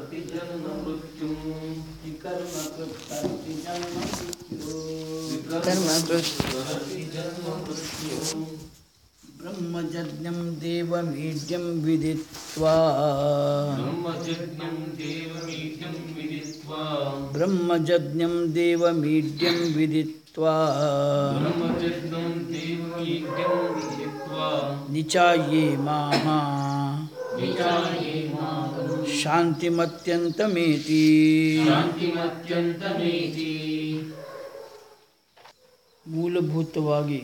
ಜನ್ಮ ಮೃತ್ಯು ಜನ್ಮ ಮೃತ್ಯು ಬ್ರಹ್ಮಜಜ್ಞಂ ದೇವಮೀಡ್ಯಂ ವಿದಿತ್ವಾ ಬ್ರಹ್ಮಚರ್ಯಂ ದೇವಮೀಢ್ಯಂ ವಿದಿತ್ವಾ ಬ್ರಹ್ಮಜಜ್ಞಂ ದೇವಮೀಡ್ಯಂ ವಿದಿತ್ವಾ ಬ್ರಹ್ಮಚರ್ಯಂ ದೇವಮೀಢ್ಯಂ ವಿದಿತ್ವಾ ನಿಚಾಯೇ ಮಾಹ ವಿಚಾಯೇ ಮಾತಂ ಶಾಂತಿಮತ್ಯಂತಮೇತಿ ಶಾಂತಿಮತ್ಯಂತಮೇತಿ ಮೂಲಭೂತವಾಗಿ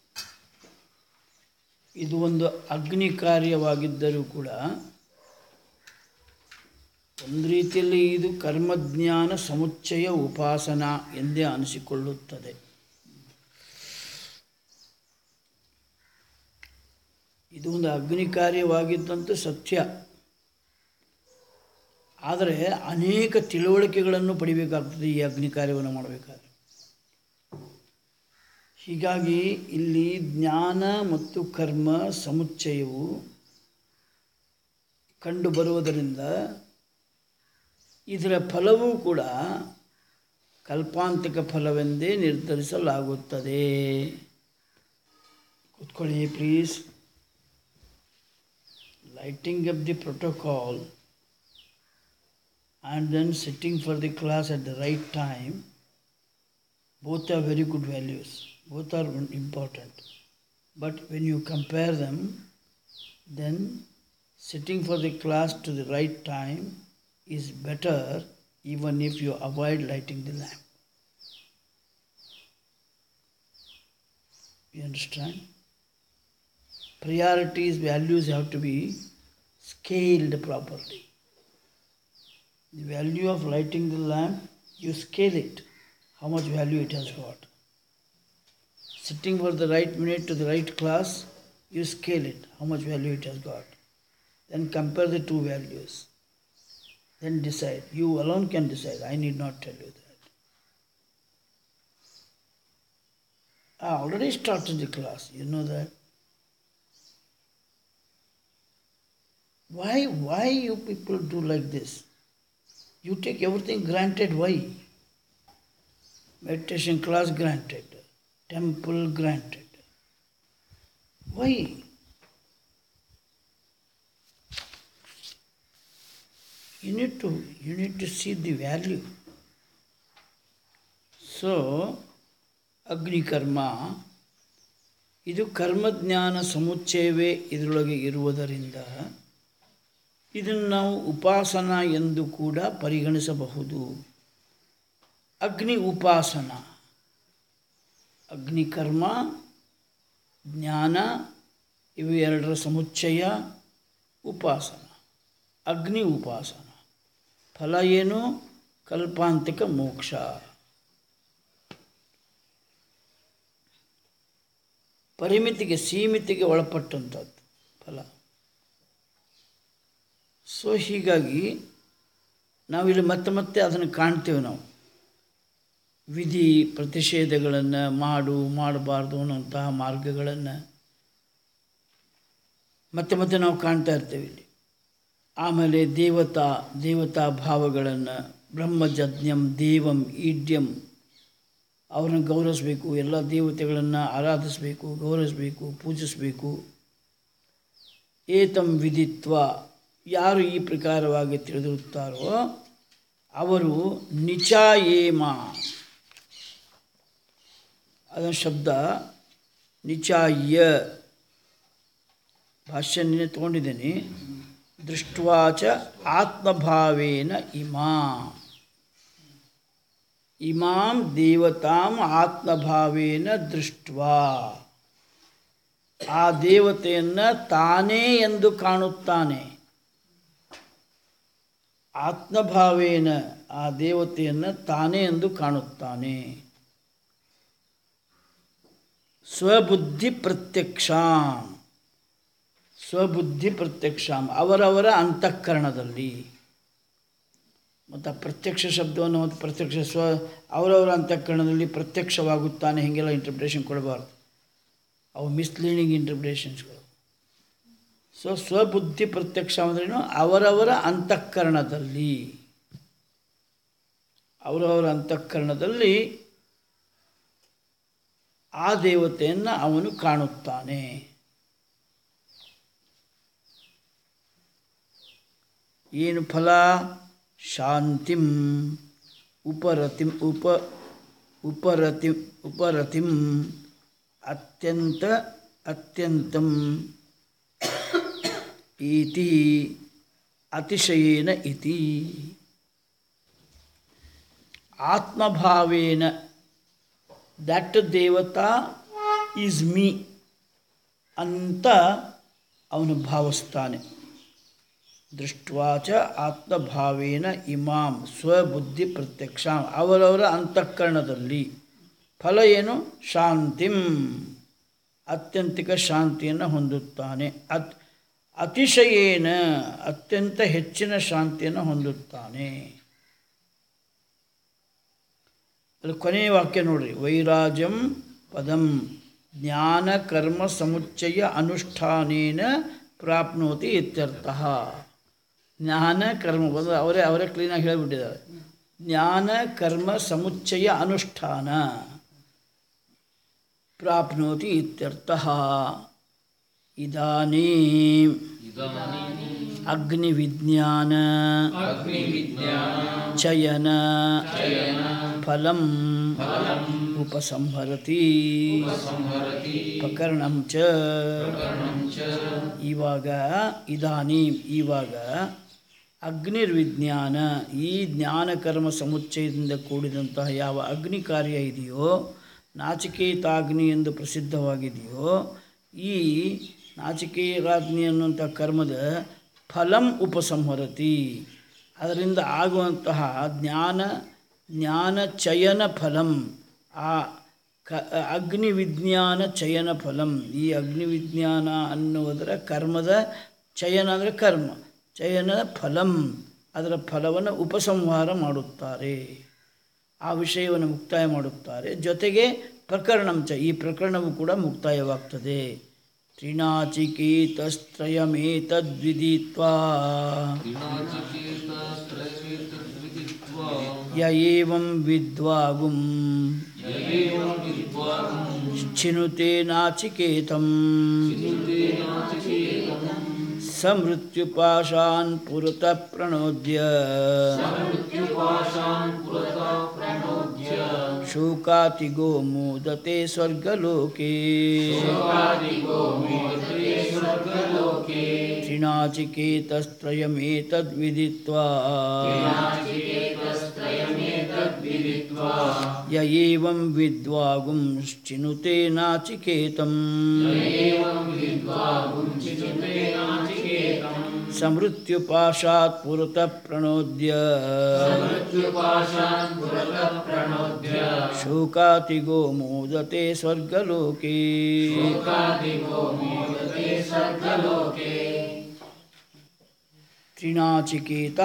ಇದು ಒಂದು ಅಗ್ನಿ ಕಾರ್ಯವಾಗಿದ್ದರೂ ಕೂಡ ಒಂದು ರೀತಿಯಲ್ಲಿ ಇದು ಕರ್ಮಜ್ಞಾನ ಸಮುಚ್ಚಯ ಉಪಾಸನ ಎಂದೇ ಅನಿಸಿಕೊಳ್ಳುತ್ತದೆ ಇದು ಒಂದು ಅಗ್ನಿ ಕಾರ್ಯವಾಗಿದ್ದಂತೂ ಸತ್ಯ ಆದರೆ ಅನೇಕ ತಿಳುವಳಿಕೆಗಳನ್ನು ಪಡಿಬೇಕಾಗ್ತದೆ ಈ ಅಗ್ನಿ ಕಾರ್ಯವನ್ನು ಮಾಡಬೇಕಾದ್ರೆ ಹೀಗಾಗಿ ಇಲ್ಲಿ ಜ್ಞಾನ ಮತ್ತು ಕರ್ಮ ಸಮುಚ್ಚಯವು ಕಂಡು ಬರುವುದರಿಂದ ಇದರ ಫಲವೂ ಕೂಡ ಕಲ್ಪಾಂತಿಕ ಫಲವೆಂದೇ ನಿರ್ಧರಿಸಲಾಗುತ್ತದೆ ಕೂತ್ಕೊಳ್ಳಿ please lighting up the protocol and then sitting for the class at the right time both are very good values both are important but when you compare them then sitting for the class to the right time is better even if you avoid lighting the lamp you understand priorities values have to be scaled properly the value of lighting the lamp, you scale it, how much value it has got. Sitting for the right minute to the right class, you scale it, how much value it has got. Then compare the two values. Then decide. You alone can decide. I need not tell you that. I already started the class, you know that. Why why you people do like this? You take everything granted. Why? Meditation class granted. Temple granted. Why? You need to you need to see the value. So ಅಗ್ನಿಕರ್ಮ ಇದು ಕರ್ಮಜ್ಞಾನ ಸಮುಚ್ಚಯವೇ ಇದರೊಳಗೆ ಇರುವುದರಿಂದ ಇದನ್ನು ನಾವು ಉಪಾಸನ ಎಂದು ಕೂಡ ಪರಿಗಣಿಸಬಹುದು ಅಗ್ನಿ ಉಪಾಸನ ಅಗ್ನಿಕರ್ಮ ಜ್ಞಾನ ಇವು ಎರಡರ ಸಮುಚ್ಚಯ ಉಪಾಸನ ಅಗ್ನಿ ಉಪಾಸನ ಫಲ ಏನು ಕಲ್ಪಾಂತಿಕ ಮೋಕ್ಷ ಪರಿಮಿತಿಗೆ ಸೀಮಿತಿಗೆ ಒಳಪಟ್ಟಂಥದ್ದು ಫಲ ಸೊ ಹೀಗಾಗಿ ನಾವಿಲ್ಲಿ ಮತ್ತೆ ಮತ್ತೆ ಅದನ್ನು ಕಾಣ್ತೇವೆ ನಾವು ವಿಧಿ ಪ್ರತಿಷೇಧಗಳನ್ನು ಮಾಡು ಮಾಡಬಾರ್ದು ಅನ್ನೋಂತಹ ಮಾರ್ಗಗಳನ್ನು ಮತ್ತೆ ಮತ್ತೆ ನಾವು ಕಾಣ್ತಾ ಇರ್ತೇವೆ ಇಲ್ಲಿ ಆಮೇಲೆ ದೇವತಾ ದೇವತಾ ಭಾವಗಳನ್ನು ಬ್ರಹ್ಮಜಜ್ಞಂ ದೇವಂ ಈಡ್ಯಂ ಅವರನ್ನು ಗೌರವಿಸಬೇಕು ಎಲ್ಲ ದೇವತೆಗಳನ್ನು ಆರಾಧಿಸಬೇಕು ಗೌರವಿಸಬೇಕು ಪೂಜಿಸಬೇಕು ಏತಂ ವಿಧಿತ್ವ ಯಾರು ಈ ಪ್ರಕಾರವಾಗಿ ತಿಳಿದಿರುತ್ತಾರೋ ಅವರು ನಿಚಾಯೇಮ ಅದರ ಶಬ್ದ ನಿಚಾಯ ಭಾಷ್ಯ ನಿನ್ನೆ ತೊಗೊಂಡಿದ್ದೇನೆ ದೃಷ್ಟ್ವಾಚ ಆತ್ಮಭಾವೇನ ಇಮಾ ಇಮಾಂ ದೇವತಾಂ ಆತ್ಮಭಾವೇನ ದೃಷ್ಟ್ವಾ ಆ ದೇವತೆಯನ್ನು ತಾನೇ ಎಂದು ಕಾಣುತ್ತಾನೆ ಆತ್ಮಭಾವೇನ ಆ ದೇವತೆಯನ್ನು ತಾನೇ ಎಂದು ಕಾಣುತ್ತಾನೆ ಸ್ವಬುದ್ಧಿ ಪ್ರತ್ಯಕ್ಷಾಂ ಸ್ವಬುದ್ಧಿ ಪ್ರತ್ಯಕ್ಷಾಂ ಅವರವರ ಅಂತಃಕರಣದಲ್ಲಿ ಮತ್ತು ಆ ಪ್ರತ್ಯಕ್ಷ ಶಬ್ದವನ್ನು ಮತ್ತು ಪ್ರತ್ಯಕ್ಷ ಸ್ವ ಅವರವರ ಅಂತಃಕರಣದಲ್ಲಿ ಪ್ರತ್ಯಕ್ಷವಾಗುತ್ತಾನೆ ಹೀಗೆಲ್ಲ ಇಂಟರ್ಪ್ರಿಟೇಷನ್ ಕೊಡಬಾರ್ದು ಅವು ಮಿಸ್ಲೀಡಿಂಗ್ ಇಂಟರ್ಪ್ರಿಟೇಷನ್ಸ್ಗಳು ಸೊ ಸ್ವಬುದ್ಧಿ ಪ್ರತ್ಯಕ್ಷ ಅಂದ್ರೇನು ಅವರವರ ಅಂತಃಕರಣದಲ್ಲಿ ಅವರವರ ಅಂತಃಕರಣದಲ್ಲಿ ಆ ದೇವತೆಯನ್ನು ಅವನು ಕಾಣುತ್ತಾನೆ ಏನು ಫಲ ಶಾಂತಿಂ ಉಪರತಿಂ ಉಪ ಉಪರತಿ ಉಪರತಿಂ ಅತ್ಯಂತ ಅತ್ಯಂತಂ ಇತಿ ಅತಿಶಯೇನ ಇತಿ ಆತ್ಮಭಾವೇನ ದಟ್ ದೇವತಾ ಈಸ್ ಮೀ ಅಂತ ಅವನು ಭಾವಿಸ್ತಾನೆ ದೃಷ್ಟ್ವಾಚ ಆತ್ಮಭಾವೇನ ಇಮಾಂ ಸ್ವಬುದ್ಧಿ ಪ್ರತ್ಯಕ್ಷ ಅವರವರ ಅಂತಃಕರಣದಲ್ಲಿ ಫಲ ಏನು ಶಾಂತಿಂ ಅತ್ಯಂತಿಕ ಶಾಂತಿಯನ್ನು ಹೊಂದುತ್ತಾನೆ ಅತ್ ಅತಿಶಯೇನ ಅತ್ಯಂತ ಹೆಚ್ಚಿನ ಶಾಂತಿಯನ್ನು ಹೊಂದುತ್ತಾನೆ ಅಲ್ಲಿ ಕೊನೆಯ ವಾಕ್ಯ ನೋಡ್ರಿ ವೈರಾಜಂ ಪದಂ ಜ್ಞಾನ ಕರ್ಮ ಸಮುಚ್ಚಯ ಅನುಷ್ಠಾನೇನ ಪ್ರಾಪ್ನೋತಿ ಇತ್ಯರ್ಥ ಜ್ಞಾನ ಕರ್ಮ ಬಂದು ಅವರೇ ಅವರೇ ಕ್ಲೀನಾಗಿ ಹೇಳಿಬಿಟ್ಟಿದ್ದಾರೆ ಜ್ಞಾನ ಕರ್ಮ ಸಮುಚ್ಚಯ ಅನುಷ್ಠಾನ ಪ್ರಾಪ್ನೋತಿ ಇತ್ಯರ್ಥ ಇದಾನೀಂ ಅಗ್ನಿವಿಜ್ಞಾನ ಚಯನ ಫಲಂ ಉಪಸಂಹರತಿ ಪ್ರಕರಣಂ ಚ ಇವಾಗ ಇದಾನೀಂ ಇವಾಗ ಅಗ್ನಿರ್ವಿಜ್ಞಾನ ಈ ಜ್ಞಾನ ಕರ್ಮ ಸಮುಚ್ಚಯದಿಂದ ಕೂಡಿದಂತಹ ಯಾವ ಅಗ್ನಿ ಕಾರ್ಯ ಇದೆಯೋ ನಾಚಿಕೇತಾಗ್ನಿ ಎಂದು ಪ್ರಸಿದ್ಧವಾಗಿದೆಯೋ ಈ ನಾಚಿಕೇತಾಗ್ನಿ ಅನ್ನುವಂಥ ಕರ್ಮದ ಫಲಂ ಉಪಸಂಹರತಿ ಅದರಿಂದ ಆಗುವಂತಹ ಜ್ಞಾನ ಜ್ಞಾನ ಚಯನ ಫಲಂ ಆ ಕ ಅಗ್ನಿ ವಿಜ್ಞಾನ ಚಯನ ಫಲಂ ಈ ಅಗ್ನಿ ವಿಜ್ಞಾನ ಅನ್ನುವುದರ ಕರ್ಮದ ಚಯನ ಅಂದರೆ ಕರ್ಮ ಚಯನದ ಫಲಂ ಅದರ ಫಲವನ್ನು ಉಪಸಂಹಾರ ಮಾಡುತ್ತಾರೆ ಆ ವಿಷಯವನ್ನು ಮುಕ್ತಾಯ ಮಾಡುತ್ತಾರೆ ಜೊತೆಗೆ ಪ್ರಕರಣಂಚ ಈ ಪ್ರಕರಣವು ಕೂಡ ಮುಕ್ತಾಯವಾಗ್ತದೆ ತ್ರಿನಾಚಿಕೇತಸ್ತ್ರಯಮೇತದ್ವಿದಿತ್ವಾ ಯ ಏವಂ ವಿದ್ವಾಗುಂ ಚಿನುತೆ ನಾಚಿಕೇತಂ ಸಮೃತ್ಯುಪಾಶಾನ್ ಪುರತಃ ಪ್ರಣೋದ್ಯ ಶೋಕಾತಿಗೋ ಮೋದತೆ ಸ್ವರ್ಗಲೋಕೆ त्रिनाचिकेतस्त्रयमेतद्विदित्वा य एवं विद्वागुंश्चिनुते नाचिकेतम् समृत्युपाशात् पुरतः प्रणोद्य शोकातिगो मोदते स्वर्गलोके ತ್ರಿನಾಚಿಕೇತ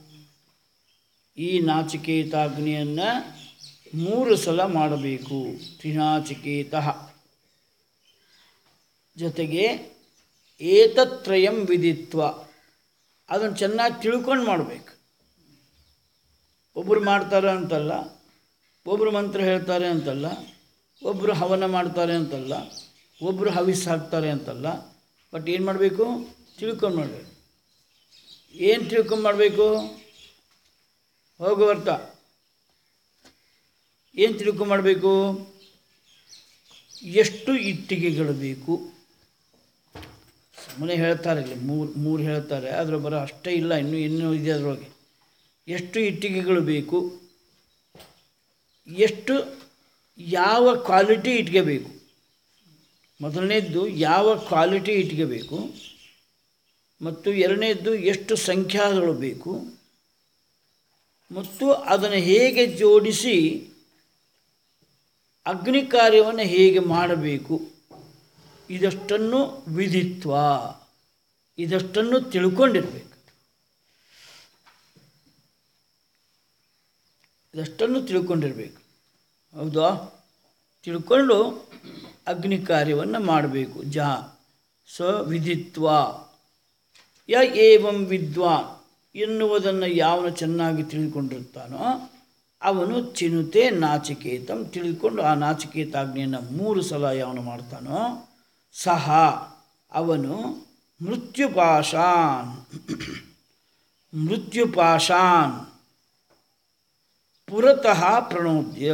ಈ ನಾಚಿಕೇತಾಗ್ನಿಯನ್ನು ಮೂರು ಸಲ ಮಾಡಬೇಕು ತ್ರಿನಾಚಿಕೇತ ಜೊತೆಗೆ ಏತತ್ರಯಂ ವಿದಿತ್ವ ಅದನ್ನು ಚೆನ್ನಾಗಿ ತಿಳ್ಕೊಂಡು ಮಾಡಬೇಕು ಒಬ್ಬರು ಮಾಡ್ತಾರೆ ಅಂತಲ್ಲ ಒಬ್ಬರು ಮಂತ್ರ ಹೇಳ್ತಾರೆ ಅಂತಲ್ಲ ಒಬ್ಬರು ಹವನ ಮಾಡ್ತಾರೆ ಅಂತಲ್ಲ ಒಬ್ಬರು ಹವಿಸ್ ಹಾಕ್ತಾರೆ ಅಂತಲ್ಲ ಬಟ್ ಏನು ಮಾಡಬೇಕು ತಿಳ್ಕೊಂಡು ಮಾಡಬೇಕು ಏನು ತಿಳ್ಕೊಂಡು ಮಾಡಬೇಕು ಹೋಗುವರ್ತ ಏನು ತಿಳ್ಕೊಂಡು ಮಾಡಬೇಕು ಎಷ್ಟು ಇಟ್ಟಿಗೆಗಳು ಬೇಕು ಸುಮ್ಮನೆ ಹೇಳ್ತಾರೆ ಇಲ್ಲಿ ಮೂರು ಮೂರು ಹೇಳ್ತಾರೆ ಅದರ ಬರೋ ಅಷ್ಟೇ ಇಲ್ಲ ಇನ್ನೂ ಇನ್ನೂ ಇದೆ ಅದರೊಳಗೆ ಎಷ್ಟು ಇಟ್ಟಿಗೆಗಳು ಬೇಕು ಎಷ್ಟು ಯಾವ ಕ್ವಾಲಿಟಿ ಇಟ್ಟಿಗೆ ಬೇಕು ಮೊದಲನೇದ್ದು ಯಾವ ಕ್ವಾಲಿಟಿ ಇಟ್ಟಿಗೆ ಬೇಕು ಮತ್ತು ಎರಡನೇದ್ದು ಎಷ್ಟು ಸಂಖ್ಯಾಗಳು ಬೇಕು ಮತ್ತು ಅದನ್ನು ಹೇಗೆ ಜೋಡಿಸಿ ಅಗ್ನಿ ಕಾರ್ಯವನ್ನು ಹೇಗೆ ಮಾಡಬೇಕು ಇದಷ್ಟನ್ನು ವಿಧಿತ್ವ ಇದಷ್ಟನ್ನು ತಿಳ್ಕೊಂಡಿರ್ಬೇಕು ಇದಷ್ಟನ್ನು ತಿಳ್ಕೊಂಡಿರ್ಬೇಕು ಹೌದಾ ತಿಳ್ಕೊಂಡು ಅಗ್ನಿ ಕಾರ್ಯವನ್ನು ಮಾಡಬೇಕು ಜಾ ಸ ವಿಧಿತ್ವ ಯ ಏವಂ ವಿದ್ವಾನ್ ಎನ್ನುವುದನ್ನು ಯಾವನು ಚೆನ್ನಾಗಿ ತಿಳಿದುಕೊಂಡಿರ್ತಾನೋ ಅವನು ಚಿನುತೆ ನಾಚಿಕೇತಂ ತಿಳಿದುಕೊಂಡು ಆ ನಾಚಿಕೇತಾಗ್ನಿಯನ್ನು ಮೂರು ಸಲ ಯಾವನು ಮಾಡ್ತಾನೋ ಸಹ ಅವನು ಮೃತ್ಯುಪಾಶಾನ್ ಮೃತ್ಯುಪಾಶಾನ್ ಪುರತಃ ಪ್ರಣೋದ್ಯ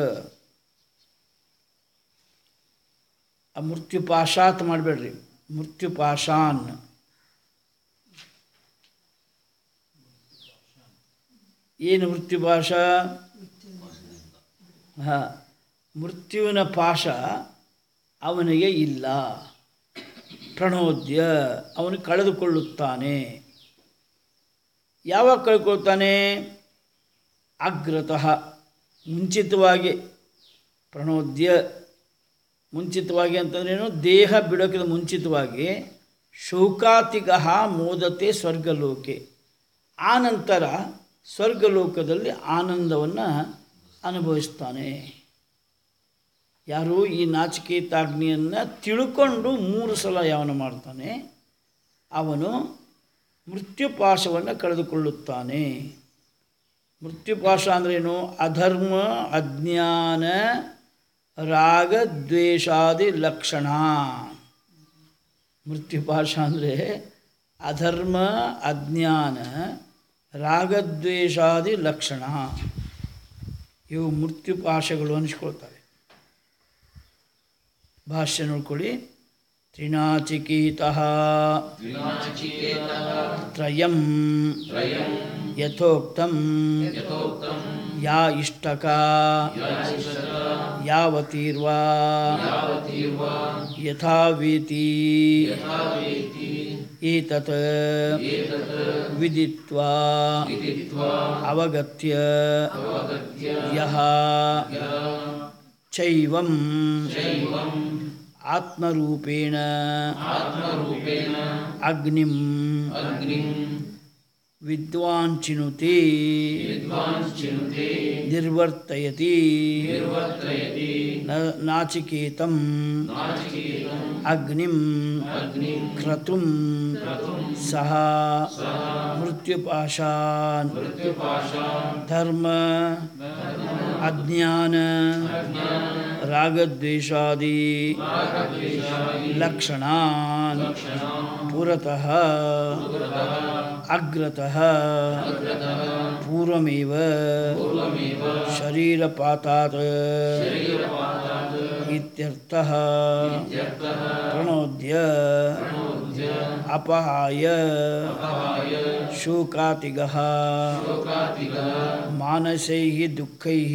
ಆ ಮೃತ್ಯುಪಾಶಾತ್ ಮಾಡಬೇಡ್ರಿ ಮೃತ್ಯುಪಾಶಾನ್ ಏನು ಮೃತ್ಯುಪಾಶ ಹಾಂ ಮೃತ್ಯುವಿನ ಪಾಶ ಅವನಿಗೆ ಇಲ್ಲ ಪ್ರಣೋದ್ಯ ಅವನು ಕಳೆದುಕೊಳ್ಳುತ್ತಾನೆ ಯಾವಾಗ ಕಳ್ಕೊಳ್ತಾನೆ ಅಗ್ರತಃ ಮುಂಚಿತವಾಗಿ ಪ್ರಣೋದ್ಯ ಮುಂಚಿತವಾಗಿ ಅಂತಂದ್ರೇನು ದೇಹ ಬಿಡೋಕ್ಕಿಂತ ಮುಂಚಿತವಾಗಿ ಶೋಕಾತಿಗ ಮೋದತೆ ಸ್ವರ್ಗಲೋಕೆ ಆ ನಂತರ ಸ್ವರ್ಗಲೋಕದಲ್ಲಿ ಆನಂದವನ್ನು ಅನುಭವಿಸ್ತಾನೆ ಯಾರು ಈ ನಾಚಿಕೇತಾಗ್ನಿಯನ್ನು ತಿಳ್ಕೊಂಡು ಮೂರು ಸಲ ಯಾವನು ಮಾಡ್ತಾನೆ ಅವನು ಮೃತ್ಯುಪಾಶವನ್ನು ಕಳೆದುಕೊಳ್ಳುತ್ತಾನೆ ಮೃತ್ಯುಪಾಶ ಅಂದ್ರೇನು ಅಧರ್ಮ ಅಜ್ಞಾನ ರಾಗ ದ್ವೇಷಾದಿ ಲಕ್ಷಣ ಮೃತ್ಯುಪಾಶ ಅಂದರೆ ಅಧರ್ಮ ಅಜ್ಞಾನ ರಾಗದ್ವೇಷಾದಿ ಲಕ್ಷಣ ಇವು ಮೃತ್ಯುಪಾಶಗಳು ಅನಿಸ್ಕೊಳ್ತವೆ ಭಾಷ್ಯ ನೋಡ್ಕೊಳ್ಳಿ ತ್ರಿನಾಚಿಕೀತಃ ತ್ರಯಂ ಯಥೋಕ್ತಂ ಯಾ ಇಷ್ಟಕ ಯಾವತೀರ್ವಾ ಯಥಾವೇತಿ ಏತತ್ ವಿದಿತ್ವಾ ಅವಗತ್ಯ ಯಹ ಚೈವಂ ಆತ್ಮರೂಪೇಣ ಅಗ್ನಿಂ ವಿದ್ವಾನ್ ಚಿನುತೆ ನಿರ್ವರ್ತಯತಿ ನ- ನಾಚಿಕೇತಂ ಅಗ್ನಿಂ ಕ್ರತುಂ ಸಹ ಮೃತ್ಯುಪಾಶಾನ್ ಧರ್ಮ ಅಜ್ಞಾನ ರಾಗದ್ವೇಷಾದಿ ಲಕ್ಷಣಾನ್ ಪುರತಃ ಅಗ್ರತಃ ಪೂರ್ವಮೇವ ಶರೀರಪಾತಾತ್ ಇತ್ಯರ್ಥಃ ಪ್ರಣೋದ್ಯ ಅಪಹಾಯ ಶೋಕಾತಿಗಃ ಮಾನಸೈಃ ದುಃಖೈಃ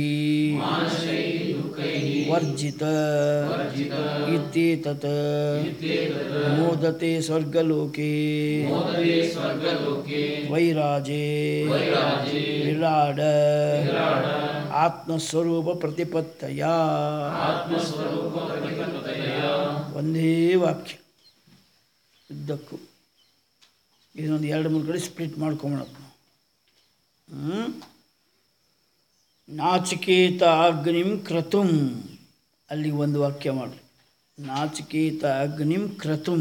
ವರ್ಜಿತ ಇತ್ಯೇತತ್ ಮೋದತೆ ಸ್ವರ್ಗಲೋಕೆ ವೈರಾಜೆ ವಿರಾಡ ಆತ್ಮಸ್ವರೂಪ ಪ್ರತಿಪತ್ತಯ ಒಂದೇ ವಾಕ್ಯ ಉದ್ದಕ್ಕೂ ಇದೊಂದು ಎರಡು ಮೂರು ಕಡೆ ಸ್ಪ್ಲಿಟ್ ಮಾಡ್ಕೊಂಬಿಡಪ್ಪ ಹ್ಞೂ ನಾಚಿಕೇತ ಅಗ್ನಿಂ ಕ್ರತುಂ ಅಲ್ಲಿ ಒಂದು ವಾಕ್ಯ ಮಾಡಿ ನಾಚಿಕೇತ ಅಗ್ನಿಂ ಕ್ರತುಂ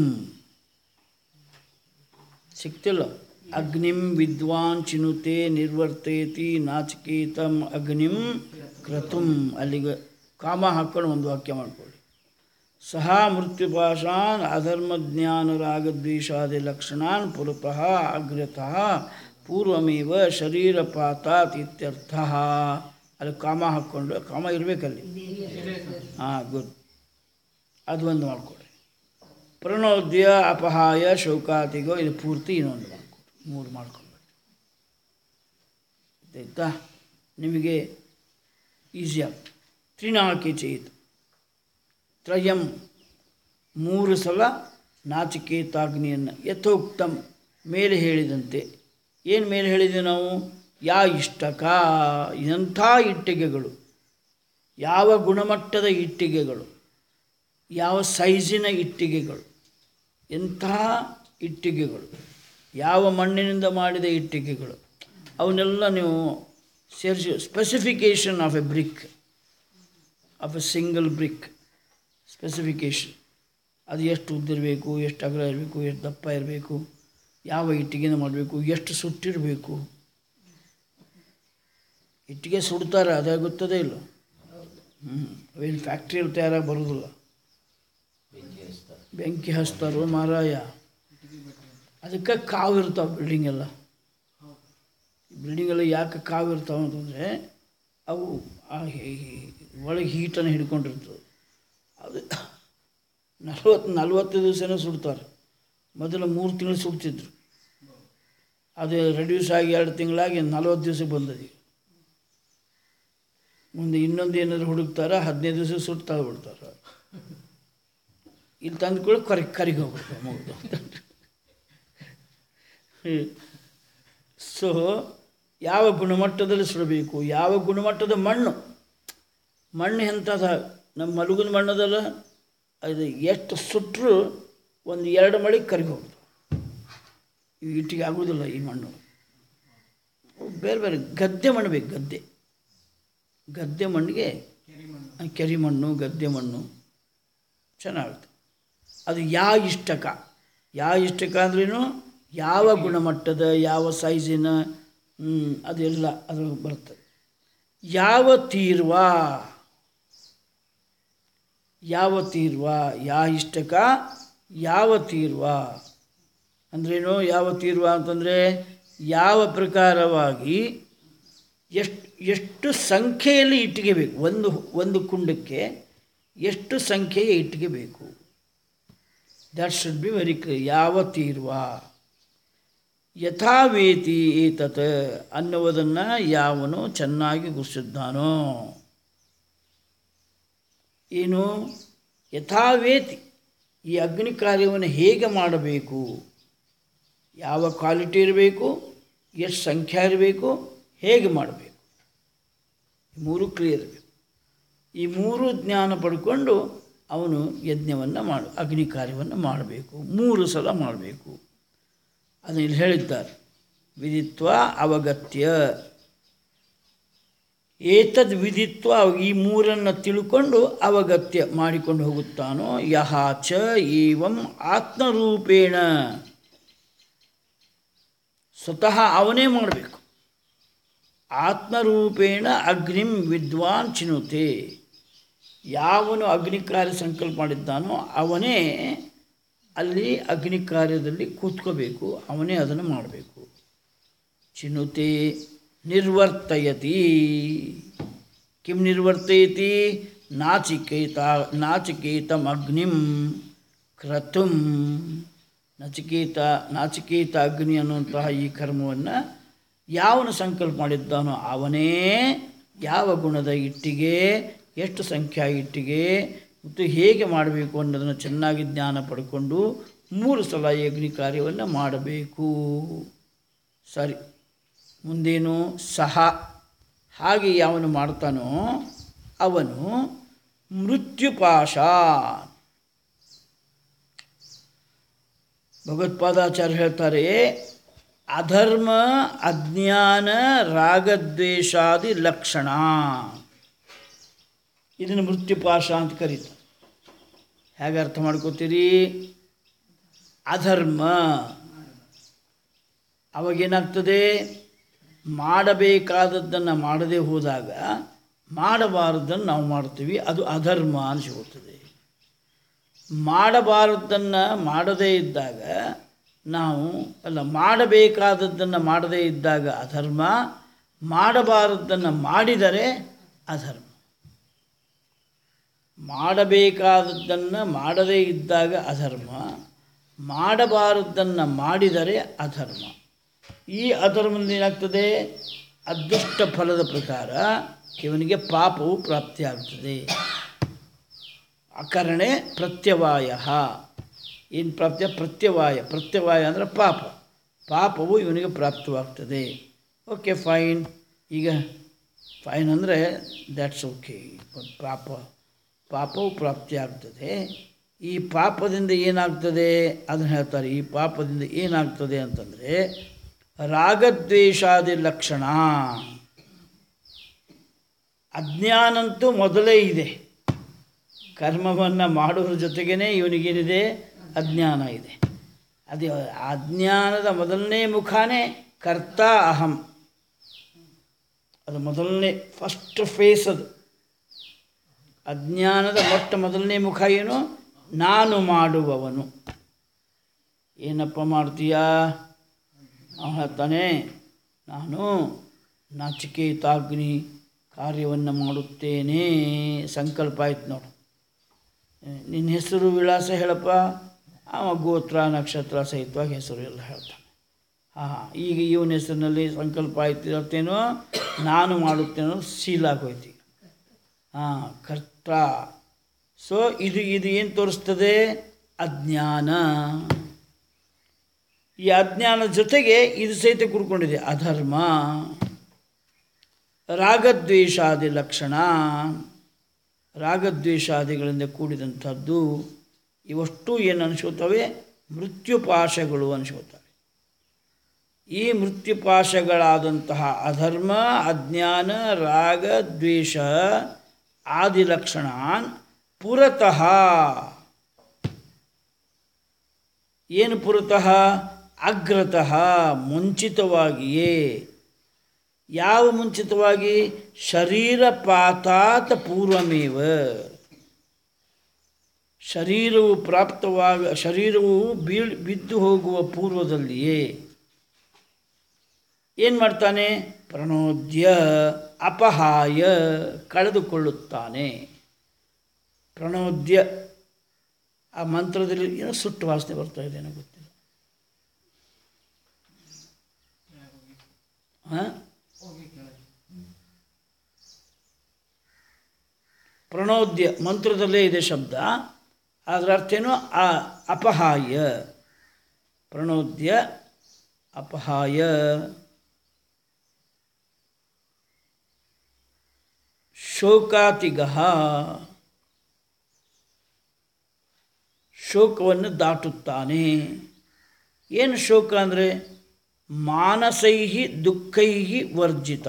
ಸಿಕ್ತಿಲ್ಲ ಅಗ್ನಿಂ ವಿದ್ವಾನ್ ಚಿನುತೆ ನಿರ್ವರ್ತಯತಿ ನಾಚಿಕೇತಂ ಅಗ್ನಿಂ ಕ್ರತುಂ ಅಲ್ಲಿಗೆ ಕಾಮ ಹಾಕ್ಕೊಂಡು ಒಂದು ವಾಕ್ಯ ಮಾಡ್ಕೊಳ್ಳಿ ಸಹ ಮೃತ್ಯುಪಾಶಾನ್ ಅಧರ್ಮಜ್ಞಾನ ರಾಗದ್ವೇಷಾದಿ ಲಕ್ಷಣಾನ್ ಪುರತಃ ಅಗ್ರತಃ ಪೂರ್ವಮೇವ ಶರೀರಪಾತಾತ್ ಇತ್ಯರ್ಥ ಅಲ್ಲಿ ಕಾಮ ಹಾಕ್ಕೊಂಡು ಕಾಮ ಇರಬೇಕಲ್ಲಿ ಹಾಂ ಗುಡ್ ಅದು ಒಂದು ಮಾಡಿಕೊಡ್ರಿ ಪ್ರಣೋದ್ಯ ಅಪಹಾಯ ಶೋಕಾತಿಗೋ ಇದು ಪೂರ್ತಿ ಇನ್ನೊಂದು ಮಾಡಿಕೊಡ್ರಿ ಮೂರು ಮಾಡ್ಕೊಳ್ಬೇಕು ಆಯ್ತಾ ನಿಮಗೆ ಈಸಿಯಾಗಿ ತ್ರಿನಾಲ್ಕು ಚೇತು ತ್ರಯಂ ಮೂರು ಸಲ ನಾಚಿಕೇತಾಗ್ನಿಯನ್ನು ಯಥೋಕ್ತಂ ಮೇಲೆ ಹೇಳಿದಂತೆ ಏನು ಮೇಲೆ ಹೇಳಿದ್ವಿ ನಾವು ಯಾ ಇಷ್ಟಕ ಎಂಥ ಇಟ್ಟಿಗೆಗಳು ಯಾವ ಗುಣಮಟ್ಟದ ಇಟ್ಟಿಗೆಗಳು ಯಾವ ಸೈಜಿನ ಇಟ್ಟಿಗೆಗಳು ಎಂಥ ಇಟ್ಟಿಗೆಗಳು ಯಾವ ಮಣ್ಣಿನಿಂದ ಮಾಡಿದ ಇಟ್ಟಿಗೆಗಳು ಅವನ್ನೆಲ್ಲ ನೀವು ಸೇರಿಸಿ specification of a brick of a single brick specification ಅದು ಎಷ್ಟು ಉದ್ದ ಇರಬೇಕು ಎಷ್ಟು ಅಗಲ ಇರಬೇಕು ಎಷ್ಟು ದಪ್ಪ ಇರಬೇಕು ಯಾವ ಇಟ್ಟಿಗೆನ ಮಾಡಬೇಕು ಎಷ್ಟು ಸುಟ್ಟಿರಬೇಕು ಇಟ್ಟಿಗೆ ಸುಡ್ತಾರೆ ಅದೇ ಗೊತ್ತದೇ ಇಲ್ಲ ಹ್ಞೂ ಅವೇನು ಫ್ಯಾಕ್ಟ್ರಿಯಲ್ಲಿ ತಯಾರಾಗಿ ಬರೋದಿಲ್ಲ ಬೆಂಕಿ ಹಚ್ತಾರೋ ಮಾರಾಯ ಅದಕ್ಕೆ ಕಾವು ಇರ್ತಾವೆ ಬಿಲ್ಡಿಂಗ್ ಎಲ್ಲ ಬಿಲ್ಡಿಂಗ್ ಎಲ್ಲ ಯಾಕೆ ಕಾವು ಇರ್ತಾವೆ ಅಂತಂದರೆ ಅವು ಆ ಹಿ- ಒಳಗೆ ಹೀಟನ್ನು ಹಿಡ್ಕೊಂಡಿರ್ತದೆ ಅದು ನಲ್ವತ್ತು ನಲ್ವತ್ತು ದಿವಸನೇ ಸುಡ್ತಾರೆ ಮೊದಲು ಮೂರು ತಿಂಗಳು ಸುಡ್ತಿದ್ರು ಅದು ರೆಡ್ಯೂಸ್ ಆಗಿ ಎರಡು ತಿಂಗಳಾಗಿ ನಲ್ವತ್ತು ದಿವಸ ಬಂದది ಮುಂದೆ ಇನ್ನೊಂದು ಏನಾದ್ರು ಹುಡುಕ್ತಾರ ಹದಿನೈದು ದಿವಸ ಸುಟ್ಟು ತಗೊಬಿಡ್ತಾರೆ ಇಲ್ಲಿ ತಂದ್ಕೊಳ್ಳಿ ಕರಿ ಕರಿಗೆ ಹೋಗ್ಬಿಡ್ತಾರೆ ಮುಗಿದು ಸೊ ಯಾವ ಗುಣಮಟ್ಟದಲ್ಲಿ ಸುಡಬೇಕು ಯಾವ ಗುಣಮಟ್ಟದ ಮಣ್ಣು ಮಣ್ಣು ಎಂಥದ ನಮ್ಮ ಮಲಗುದ ಮಣ್ಣದಲ್ಲ ಅದು ಎಷ್ಟು ಸುಟ್ಟರು ಒಂದು ಎರಡು ಮಳೆ ಕರಿಗೆ ಹೋಗ್ತದೆ ಈ ಇಟ್ಟಿಗೆ ಆಗೋದಿಲ್ಲ ಈ ಮಣ್ಣು ಬೇರೆ ಬೇರೆ ಗದ್ದೆ ಮಣ್ಣು ಬೇಕು ಗದ್ದೆ ಗದ್ದೆ ಮಣ್ಣಿಗೆ ಕೆರೆ ಮಣ್ಣು ಗದ್ದೆ ಮಣ್ಣು ಚೆನ್ನಾಗುತ್ತೆ ಅದು ಯಾ ಇಷ್ಟಕ ಯಾ ಇಷ್ಟಕ ಅಂದ್ರೇನು ಯಾವ ಗುಣಮಟ್ಟದ ಯಾವ ಸೈಜಿನ ಹ್ಮ್, ಅದೆಲ್ಲ ಅದು ಬರ್ತದೆ ಯಾವ ತೀರ್ವ ಯಾವ ತೀರ್ವ ಯಾ ಇಷ್ಟಕ ಯಾವ ತೀರ್ವ ಅಂದ್ರೇನು ಯಾವ ತೀರ್ವ ಅಂತಂದರೆ ಯಾವ ಪ್ರಕಾರವಾಗಿ ಎಷ್ಟು ಎಷ್ಟು ಸಂಖ್ಯೆಯಲ್ಲಿ ಇಟ್ಟಿಗೆ ಬೇಕು ಒಂದು ಒಂದು ಕುಂಡಕ್ಕೆ ಎಷ್ಟು ಸಂಖ್ಯೆಯ ಇಟ್ಟಿಗೆ ಬೇಕು that should be very clear ಯಾವ ತೀರ್ವ ಯಥಾವೇತಿ ಏತತ್ ಅನ್ನುವುದನ್ನು ಯಾವನು ಚೆನ್ನಾಗಿ ಗುರುಸಿದ್ದಾನೋ ಏನು ಯಥಾವೇತಿ ಈ ಅಗ್ನಿ ಕಾರ್ಯವನ್ನು ಹೇಗೆ ಮಾಡಬೇಕು ಯಾವ ಕ್ವಾಲಿಟಿ ಇರಬೇಕು ಎಷ್ಟು ಸಂಖ್ಯೆ ಇರಬೇಕು ಹೇಗೆ ಮಾಡಬೇಕು ಈ ಮೂರು ಕ್ಲಿಯರ್ ಇರಬೇಕು ಈ ಮೂರು ಜ್ಞಾನ ಪಡ್ಕೊಂಡು ಅವನು ಯಜ್ಞವನ್ನು ಮಾಡು ಅಗ್ನಿ ಕಾರ್ಯವನ್ನು ಮಾಡಬೇಕು ಮೂರು ಸಲ ಮಾಡಬೇಕು ಅದನ್ನು ಇಲ್ಲಿ ಹೇಳಿದ್ದಾರೆ ವಿಧಿತ್ವ ಅವಗತ್ಯ ಏತದ್ ವಿಧಿತ್ವ ಈ ಮೂರನ್ನು ತಿಳ್ಕೊಂಡು ಅವಗತ್ಯ ಮಾಡಿಕೊಂಡು ಹೋಗುತ್ತಾನೋ ಯಹ ಚ ಏವಂ ಆತ್ಮರೂಪೇಣ ಸ್ವತಃ ಅವನೇ ಮಾಡಬೇಕು ಆತ್ಮರೂಪೇಣ ಅಗ್ನಿಂ ವಿದ್ವಾನ್ ಚಿನುತೆ ಯಾವನು ಅಗ್ನಿ ಕಾರ್ಯ ಸಂಕಲ್ಪ ಮಾಡಿದ್ದಾನೋ ಅವನೇ ಅಲ್ಲಿ ಅಗ್ನಿ ಕಾರ್ಯದಲ್ಲಿ ಕೂತ್ಕೋಬೇಕು ಅವನೇ ಅದನ್ನು ಮಾಡಬೇಕು ಚಿನುತೆ ನಿರ್ವರ್ತಯತಿ ಕಿಂ ನಿರ್ವರ್ತಯತಿ ನಾಚಿಕೇತ ನಾಚಿಕೇತಂ ಅಗ್ನಿಂ ಕ್ರತುಂ ನಚಿಕೇತ ನಾಚಿಕೇತ ಅಗ್ನಿ ಅನ್ನುವಂತಹ ಈ ಕರ್ಮವನ್ನು ಯಾವನು ಸಂಕಲ್ಪ ಮಾಡಿದ್ದಾನೋ ಅವನೇ ಯಾವ ಗುಣದ ಇಟ್ಟಿಗೆ ಎಷ್ಟು ಸಂಖ್ಯಾ ಇಟ್ಟಿಗೆ ಮತ್ತು ಹೇಗೆ ಮಾಡಬೇಕು ಅನ್ನೋದನ್ನು ಚೆನ್ನಾಗಿ ಜ್ಞಾನ ಪಡ್ಕೊಂಡು ಮೂರು ಸಲ ಈ ಅಗ್ನಿ ಕಾರ್ಯವನ್ನು ಮಾಡಬೇಕು ಸರಿ ಮುಂದೇನು ಸಹ ಹಾಗೆ ಯಾವನು ಮಾಡ್ತಾನೋ ಅವನು ಮೃತ್ಯುಪಾಶ ಭಗವತ್ಪಾದಾಚಾರ್ಯ ಹೇಳ್ತಾರೆ ಅಧರ್ಮ ಅಜ್ಞಾನ ರಾಗದ್ವೇಷಾದಿ ಲಕ್ಷಣ ಇದನ್ನು ಮೃತ್ಯುಪಾಶ ಅಂತ ಕರೀತಾರೆ ಹೇಗೆ ಅರ್ಥ ಮಾಡ್ಕೋತೀರಿ ಅಧರ್ಮ ಅವಾಗೇನಾಗ್ತದೆ ಮಾಡಬೇಕಾದದ್ದನ್ನು ಮಾಡದೇ ಹೋದಾಗ ಮಾಡಬಾರದನ್ನು ನಾವು ಮಾಡ್ತೀವಿ ಅದು ಅಧರ್ಮ ಅನಿಸಿಕೊಳ್ತದೆ ಮಾಡಬಾರದನ್ನು ಮಾಡದೇ ಇದ್ದಾಗ ನಾವು ಅಲ್ಲ ಮಾಡಬೇಕಾದದ್ದನ್ನು ಮಾಡದೇ ಇದ್ದಾಗ ಅಧರ್ಮ ಮಾಡಬಾರದನ್ನು ಮಾಡಿದರೆ ಅಧರ್ಮ ಮಾಡಬೇಕಾದದ್ದನ್ನು ಮಾಡದೇ ಇದ್ದಾಗ ಅಧರ್ಮ ಮಾಡಬಾರದನ್ನು ಮಾಡಿದರೆ ಅಧರ್ಮ ಈ ಅಧರ್ಮದಿಂದ ಏನಾಗ್ತದೆ ಅದೃಷ್ಟ ಫಲದ ಪ್ರಕಾರ ಇವನಿಗೆ ಪಾಪವು ಪ್ರಾಪ್ತಿಯಾಗ್ತದೆ ಅಕರಣೆ ಪ್ರತ್ಯವಾಯ ಏನು ಪ್ರಾಪ್ತಿಯ ಪ್ರತ್ಯವಾಯ ಪ್ರತ್ಯವಾಯ ಅಂದರೆ ಪಾಪ ಪಾಪವು ಇವನಿಗೆ ಪ್ರಾಪ್ತವಾಗ್ತದೆ ಓಕೆ ಫೈನ್ ಈಗ ಫೈನ್ ಅಂದರೆ ದ್ಯಾಟ್ಸ್ ಓಕೆ ಪಾಪ ಪಾಪವು ಪ್ರಾಪ್ತಿಯಾಗ್ತದೆ ಈ ಪಾಪದಿಂದ ಏನಾಗ್ತದೆ ಅದನ್ನು ಹೇಳ್ತಾರೆ ಈ ಪಾಪದಿಂದ ಏನಾಗ್ತದೆ ಅಂತಂದರೆ ರಾಗದ್ವೇಷಾದಿ ಲಕ್ಷಣ ಅಜ್ಞಾನಂತೂ ಮೊದಲೇ ಇದೆ ಕರ್ಮವನ್ನು ಮಾಡೋದ್ರ ಜೊತೆಗೇ ಇವನಿಗೇನಿದೆ ಅಜ್ಞಾನ ಇದೆ ಅದು ಅಜ್ಞಾನದ ಮೊದಲನೇ ಮುಖಾನೇ ಕರ್ತ ಅಹಂ ಅದು ಮೊದಲನೇ ಫಸ್ಟ್ ಫೇಸ್ ಅದು ಅಜ್ಞಾನದ ಮೊಟ್ಟ ಮೊದಲನೇ ಮುಖ ಏನು ನಾನು ಮಾಡುವವನು ಏನಪ್ಪ ಮಾಡ್ತೀಯಾ ಅವನು ಹೇಳ್ತಾನೆ ನಾನು ನಾಚಿಕೇತಾಗ್ನಿ ಕಾರ್ಯವನ್ನು ಮಾಡುತ್ತೇನೆ ಸಂಕಲ್ಪ ಆಯ್ತು ನೋಡು ನಿನ್ನ ಹೆಸರು ವಿಳಾಸ ಹೇಳಪ್ಪ ಅವ ಗೋತ್ರ ನಕ್ಷತ್ರ ಸಹಿತವಾಗಿ ಹೆಸರು ಎಲ್ಲ ಹೇಳ್ತಾನೆ ಹಾಂ ಈಗ ಇವನ ಹೆಸರಿನಲ್ಲಿ ಸಂಕಲ್ಪ ಆಯ್ತಿರತ್ತೇನೋ ನಾನು ಮಾಡುತ್ತೇನೋ ಸೀಲ್ ಆಗೋಯ್ತು ಈಗ ಹಾಂ ಕರ್ತ ಸೊ ಇದು ಇದು ಏನು ತೋರಿಸ್ತದೆ ಅಜ್ಞಾನ ಈ ಅಜ್ಞಾನದ ಜೊತೆಗೆ ಇದು ಸಹಿತ ಕೂರ್ಕೊಂಡಿದೆ ಅಧರ್ಮ ರಾಗದ್ವೇಷಾದಿ ಲಕ್ಷಣ ರಾಗದ್ವೇಷಾದಿಗಳಿಂದ ಕೂಡಿದಂಥದ್ದು ಇವಷ್ಟು ಏನು ಅನಿಸ್ಕೋತವೆ ಮೃತ್ಯುಪಾಶಗಳು ಅನಿಸ್ಕೋತವೆ ಈ ಮೃತ್ಯುಪಾಶಗಳಾದಂತಹ ಅಧರ್ಮ ಅಜ್ಞಾನ ರಾಗ ದ್ವೇಷ ಆದಿ ಲಕ್ಷಣಾನ್ ಪುರತಃ ಏನು ಪುರತಃ ಅಗ್ರತಃ ಮುಂಚಿತವಾಗಿಯೇ ಯಾವ ಮುಂಚಿತವಾಗಿ ಶರೀರಪಾತಾತ ಪೂರ್ವಮೇವ ಶರೀರವು ಪ್ರಾಪ್ತವಾಗ ಶರೀರವು ಬೀಳ್ ಬಿದ್ದು ಹೋಗುವ ಪೂರ್ವದಲ್ಲಿಯೇ ಏನು ಮಾಡ್ತಾನೆ ಪ್ರಣೋದ್ಯ ಅಪಹಾಯ ಕಳೆದುಕೊಳ್ಳುತ್ತಾನೆ ಪ್ರಣೋದ್ಯ ಆ ಮಂತ್ರದಲ್ಲಿ ಏನೋ ಸುಟ್ಟು ವಾಸನೆ ಬರ್ತಾ ಇದೆ ಏನೋ ಗೊತ್ತಿಲ್ಲ ಹಾಂ ಪ್ರಣೋದ್ಯ ಮಂತ್ರದಲ್ಲೇ ಇದೆ ಶಬ್ದ ಅದರ ಅರ್ಥ ಏನು ಆ ಅಪಹಾಯ ಪ್ರಣೋದ್ಯ ಅಪಹಾಯ ಶೋಕಾತಿಗಹ ಶೋಕವನ್ನು ದಾಟುತ್ತಾನೆ ಏನು ಶೋಕ ಅಂದರೆ ಮಾನಸೈ ದುಃಖೈ ವರ್ಜಿತ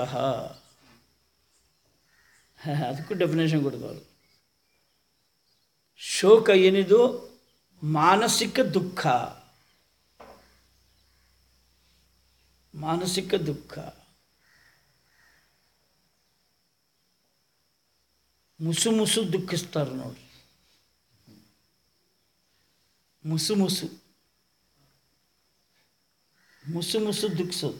ಅದಕ್ಕೂ ಡೆಫಿನೇಷನ್ ಕೊಡ್ತಾರೆ ಶೋಕ ಏನಿದು ಮಾನಸಿಕ ದುಃಖ ಮಾನಸಿಕ ದುಃಖ ಮುಸು ಮುಸು ದುಃಖಿಸ್ತಾರೆ ನೋಡಿ ಮುಸು ಮುಸು ಮುಸು ಮುಸು ದುಃಖಿಸೋದು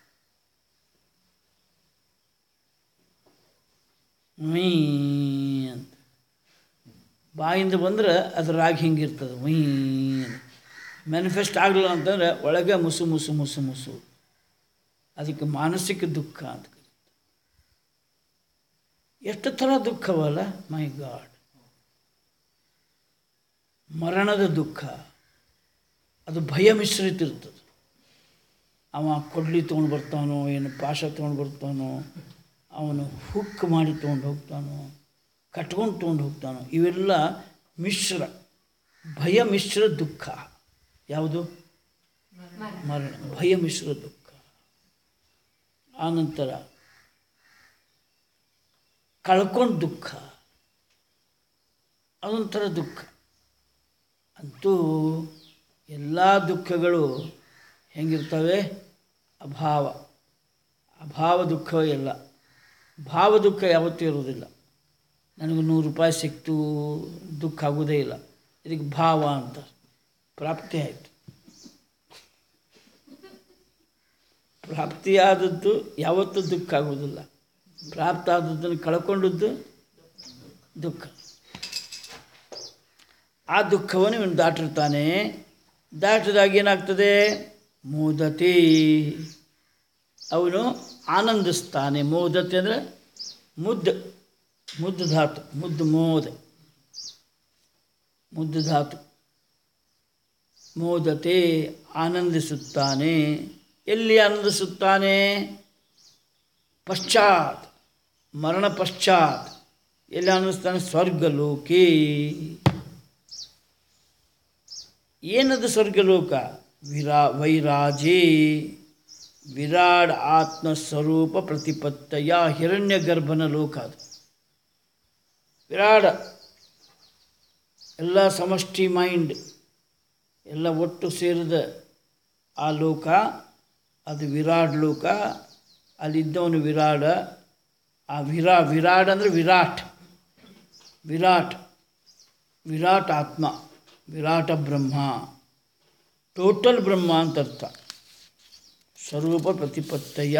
ಮೀ ಅಂತ ಬಾಯಿಂದ ಬಂದ್ರೆ ಅದ್ರ ರಾಗಿ ಹಿಂಗಿರ್ತದೆ ಮೀ ಮ್ಯಾನಿಫೆಸ್ಟ್ ಆಗಲಿಲ್ಲ ಅಂತಂದ್ರೆ ಒಳಗೆ ಮುಸು ಮುಸು ಮುಸು ಮುಸು ಅದಕ್ಕೆ ಮಾನಸಿಕ ದುಃಖ ಅಂತ ಕರೀತಾರೆ ಎಷ್ಟು ಥರ ದುಃಖವಲ್ಲ ಮೈ ಗಾಡ್ ಮರಣದ ದುಃಖ ಅದು ಭಯ ಮಿಶ್ರಿತ ಇರ್ತದೆ ಅವ ಕೊಡ್ಲಿ ತೊಗೊಂಡು ಬರ್ತಾನೋ ಏನು ಪಾಶ ತೊಗೊಂಡು ಬರ್ತಾನೋ ಅವನು ಹುಕ್ ಮಾಡಿ ತೊಗೊಂಡು ಹೋಗ್ತಾನೋ ಕಟ್ಕೊಂಡು ತೊಗೊಂಡು ಹೋಗ್ತಾನೋ ಇವೆಲ್ಲ ಮಿಶ್ರ ಭಯ ಮಿಶ್ರ ದುಃಖ ಯಾವುದು ಮರಣ ಭಯ ಮಿಶ್ರ ದುಃಖ ಆನಂತರ ಕಳ್ಕೊಂಡು ದುಃಖ ಅದೊಂಥರ ದುಃಖ ಅಂತೂ ಎಲ್ಲ ದುಃಖಗಳು ಹೆಂಗಿರ್ತವೆ ಅಭಾವ ಅಭಾವ ದುಃಖ ಎಲ್ಲ ಭಾವ ದುಃಖ ಯಾವತ್ತೂ ಇರುವುದಿಲ್ಲ ನನಗೆ ನೂರು ರೂಪಾಯಿ ಸಿಕ್ತು ದುಃಖ ಆಗೋದೇ ಇಲ್ಲ ಇದಕ್ಕೆ ಭಾವ ಅಂತ ಪ್ರಾಪ್ತಿ ಆಯಿತು ಪ್ರಾಪ್ತಿಯಾದದ್ದು ಯಾವತ್ತೂ ದುಃಖ ಆಗೋದಿಲ್ಲ ಪ್ರಾಪ್ತ ಆದದ್ದನ್ನು ಕಳ್ಕೊಂಡದ್ದು ದುಃಖ ಆ ದುಃಖವನ್ನು ಇವನು ದಾಟಿರ್ತಾನೆ ದಾಟಿದಾಗ ಏನಾಗ್ತದೆ ಮೋದತಿ ಅವನು ಆನಂದಿಸ್ತಾನೆ ಮೋದತಿ ಅಂದರೆ ಮುದ್ದು ಮುದ್ದು ಧಾತು ಮುದ್ದು ಮೋದ ಮುದ್ದು ಧಾತು ಮೋದತೆ ಆನಂದಿಸುತ್ತಾನೆ ಎಲ್ಲಿ ಆನಂದಿಸುತ್ತಾನೆ ಪಶ್ಚಾತ್ ಮರಣ ಪಶ್ಚಾತ್ ಎಲ್ಲಿ ಆನಂದಿಸ್ತಾನೆ ಸ್ವರ್ಗಲೋಕಿ ಏನದು ಸ್ವರ್ಗಲೋಕ ವಿರಾ ವೈರಾಜೇ ವಿರಾಡ್ ಆತ್ಮಸ್ವರೂಪ ಪ್ರತಿಪತ್ತಯ ಹಿರಣ್ಯ ಗರ್ಭನ ಲೋಕ ಅದು ವಿರಾಡ ಎಲ್ಲ ಸಮಷ್ಟಿ ಮೈಂಡ್ ಎಲ್ಲ ಒಟ್ಟು ಸೇರಿದ ಆ ಲೋಕ ಅದು ವಿರಾಟ್ ಲೋಕ ಅಲ್ಲಿದ್ದವನು ವಿರಾಡ ಆ ವಿರಾ ವಿರಾಟ್ ಅಂದರೆ ವಿರಾಟ್ ವಿರಾಟ್ ವಿರಾಟ್ ಆತ್ಮ ವಿರಾಟ ಬ್ರಹ್ಮ ಟೋಟಲ್ ಬ್ರಹ್ಮ ಅಂತ ಅರ್ಥ ಸ್ವರೂಪ ಪ್ರತಿಪತ್ತಯ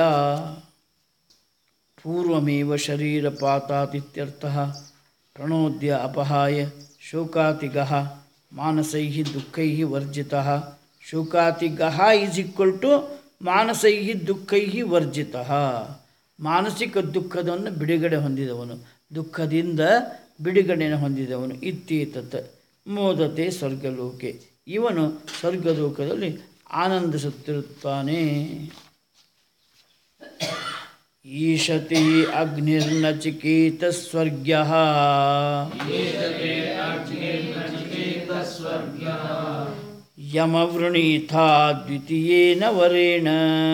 ಪೂರ್ವಮೇವ ಶರೀರಪಾತಾತಿತ್ಯರ್ಥ ಪ್ರಣೋದ್ಯ ಅಪಹಾಯ ಶೋಕಾತಿಗಃ ಮಾನಸೈ ದುಃಖೈ ವರ್ಜಿತ ಶೋಕಾತಿಗಃ ಈಸ್ ಈಕ್ವಲ್ ಟು ಮಾನಸೈ ದುಃಖೈ ವರ್ಜಿತ ಮಾನಸಿಕ ದುಃಖದವನ್ನು ಬಿಡುಗಡೆ ಹೊಂದಿದವನು ದುಃಖದಿಂದ ಬಿಡುಗಡೆಯನ್ನು ಹೊಂದಿದವನು ಇತ್ತೀತತ್ ಮೋದತೆ ಸ್ವರ್ಗಲೋಕೆ ಇವನು ಸ್ವರ್ಗಲೋಕದಲ್ಲಿ ಆನಂದಿಸುತ್ತಿರುತ್ತಾನೆ ಈಶತಿ ಅಗ್ನಿರ್ನಚಿಕೇತ ಸ್ವರ್ಗ್ಯ ಯಮವೃಣೀಥಾ ದ್ವಿತೀಯೇನ ವರೇಣ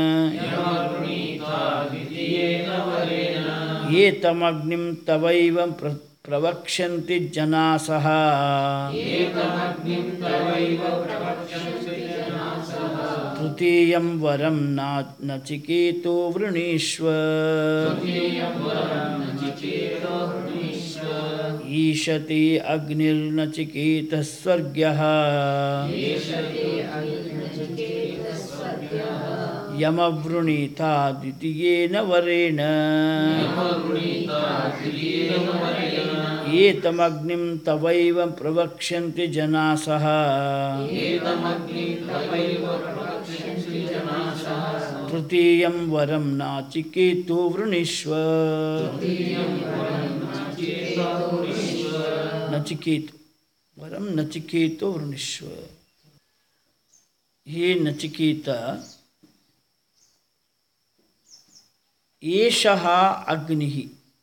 ಏತಮಗ್ನಿಂ ತವೈವ ಪ್ರ ಪ್ರವಕ್ಷ್ಯಂತಿ ಜನಾಸಃ ತೃತೀಯಂ ವರಂ ನಾ ನಚಿಕೇತೋ ವೃಣೀಶ್ವ ಈಶತಿ ಅಗ್ನಿರ್ನಚಿಕೇತ ಸ್ವರ್ಗ್ಯಃ ಯಮವೃಣೀತಾ ದ್ವಿತೀಯೇನ ವರೇಣ ಏತಮಗ್ನಿಂ ತವೈವ ಪ್ರವಕ್ಷ್ಯಂತಿ ಜನಾಸಃ ತೃತೀಯಂ ವರಂ ನಾಚಿಕೇತೋ ವೃಣಿಶ್ವ ನಚಿಕೇತು ವರಂ ನಚಿಕೇತೋ ವೃಣಿಶ್ವ ಹೇ ನಚಿಕೇತ ಏಷಃ ಅಗ್ನಿಃ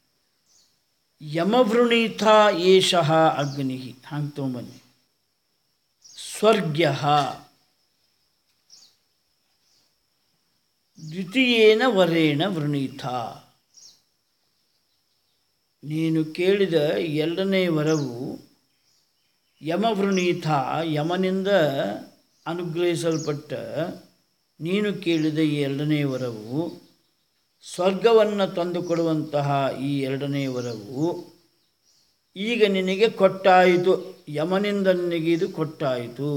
ಯಮವೃಣೀಥ ಏಷಃ ಅಗ್ನಿಃ ಹಂಗೆ ತೊಗೊಂಬನ್ನಿ ಸ್ವರ್ಗ್ಯ ದ್ವಿತೀಯೇನ ವರೇಣ ವೃಣೀಥ ನೀನು ಕೇಳಿದ ಎರಡನೇ ವರವು ಯಮವೃಣೀಥ ಯಮನಿಂದ ಅನುಗ್ರಹಿಸಲ್ಪಟ್ಟ ನೀನು ಕೇಳಿದ ಈ ಎರಡನೇ ವರವು ಸ್ವರ್ಗವನ್ನು ತಂದುಕೊಡುವಂತಹ ಈ ಎರಡನೇ ವರವು ಈಗ ನಿನಗೆ ಕೊಟ್ಟಾಯಿತು ಯಮನಿಂದ ನಿನಗೆ ಇದು ಕೊಟ್ಟಾಯಿತು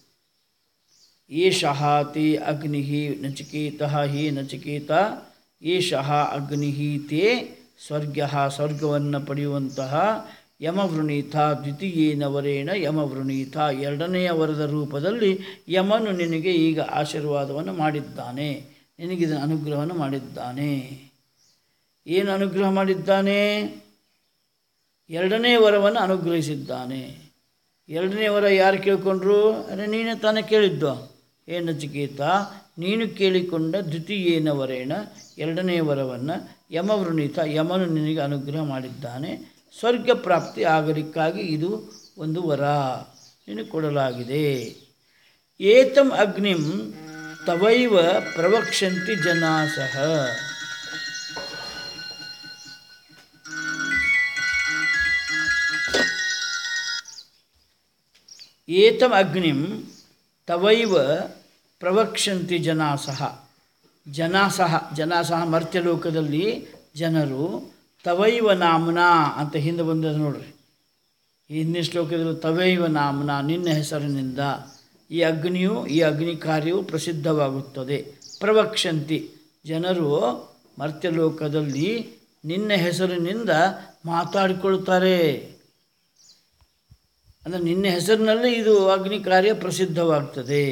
ಏಷಃ ತೇ ಅಗ್ನಿ ನಚಿಕೇತ ಹೇ ನಚಿಕೇತ ಏಷಃ ಅಗ್ನಿ ತೇ ಸ್ವರ್ಗ ಸ್ವರ್ಗವನ್ನು ಪಡೆಯುವಂತಹ ಯಮವೃಣೀತ ದ್ವಿತೀಯೇನ ವರೇಣ ಯಮವೃಣೀತ ಎರಡನೆಯ ವರದ ರೂಪದಲ್ಲಿ ಯಮನು ನಿನಗೆ ಈಗ ಆಶೀರ್ವಾದವನ್ನು ಮಾಡಿದ್ದಾನೆ ನಿನಗಿದನ್ನು ಅನುಗ್ರಹವನ್ನು ಮಾಡಿದ್ದಾನೆ ಏನು ಅನುಗ್ರಹ ಮಾಡಿದ್ದಾನೆ ಎರಡನೇ ವರವನ್ನು ಅನುಗ್ರಹಿಸಿದ್ದಾನೆ ಎರಡನೇ ವರ ಯಾರು ಕೇಳಿಕೊಂಡ್ರು ಅರೆ ನೀನೇ ತಾನೇ ಕೇಳಿದ್ದು ಏ ನಚಿಕೇತ ನೀನು ಕೇಳಿಕೊಂಡ ದ್ವಿತೀಯೇನ ವರೇಣ ಎರಡನೇ ವರವನ್ನು ಯಮವೃಣೀತ ಯಮನು ನಿನಗೆ ಅನುಗ್ರಹ ಮಾಡಿದ್ದಾನೆ ಸ್ವರ್ಗ ಪ್ರಾಪ್ತಿ ಆಗಲಿಕ್ಕಾಗಿ ಇದು ಒಂದು ವರ ನಿನಗೆ ಕೊಡಲಾಗಿದೆ ಏತಂ ಅಗ್ನಿಂ ತವೈವ ಪ್ರವಕ್ಷಂತಿ ಜನಾ ಸಹ ಏತಂ ಅಗ್ನಿಂ ತವೈವ ಪ್ರವಕ್ಷಂತಿ ಜನಾ ಸಹ ಜನಾ ಸಹ ಜನಾ ಸಹ ಮರ್ತ್ಯಲೋಕದಲ್ಲಿ ಜನರು ತವೈವ ನಾಮನ ಅಂತ ಹಿಂದೆ ಬಂದದ್ದು ನೋಡ್ರಿ ಈ ಹಿಂದಿನ ಶ್ಲೋಕದಲ್ಲಿ ತವೈವ ನಾಮನ ನಿನ್ನ ಹೆಸರಿನಿಂದ ಈ ಅಗ್ನಿಯು ಈ ಅಗ್ನಿ ಕಾರ್ಯವು ಪ್ರಸಿದ್ಧವಾಗುತ್ತದೆ ಪ್ರವಕ್ಷಂತಿ ಜನರು ಮರ್ತ್ಯಲೋಕದಲ್ಲಿ ನಿನ್ನ ಹೆಸರಿನಿಂದ ಮಾತಾಡಿಕೊಳ್ತಾರೆ ಅಂದರೆ ನಿನ್ನ ಹೆಸರಿನಲ್ಲಿ ಇದು ಅಗ್ನಿ ಕಾರ್ಯ ಪ್ರಸಿದ್ಧವಾಗ್ತದೆ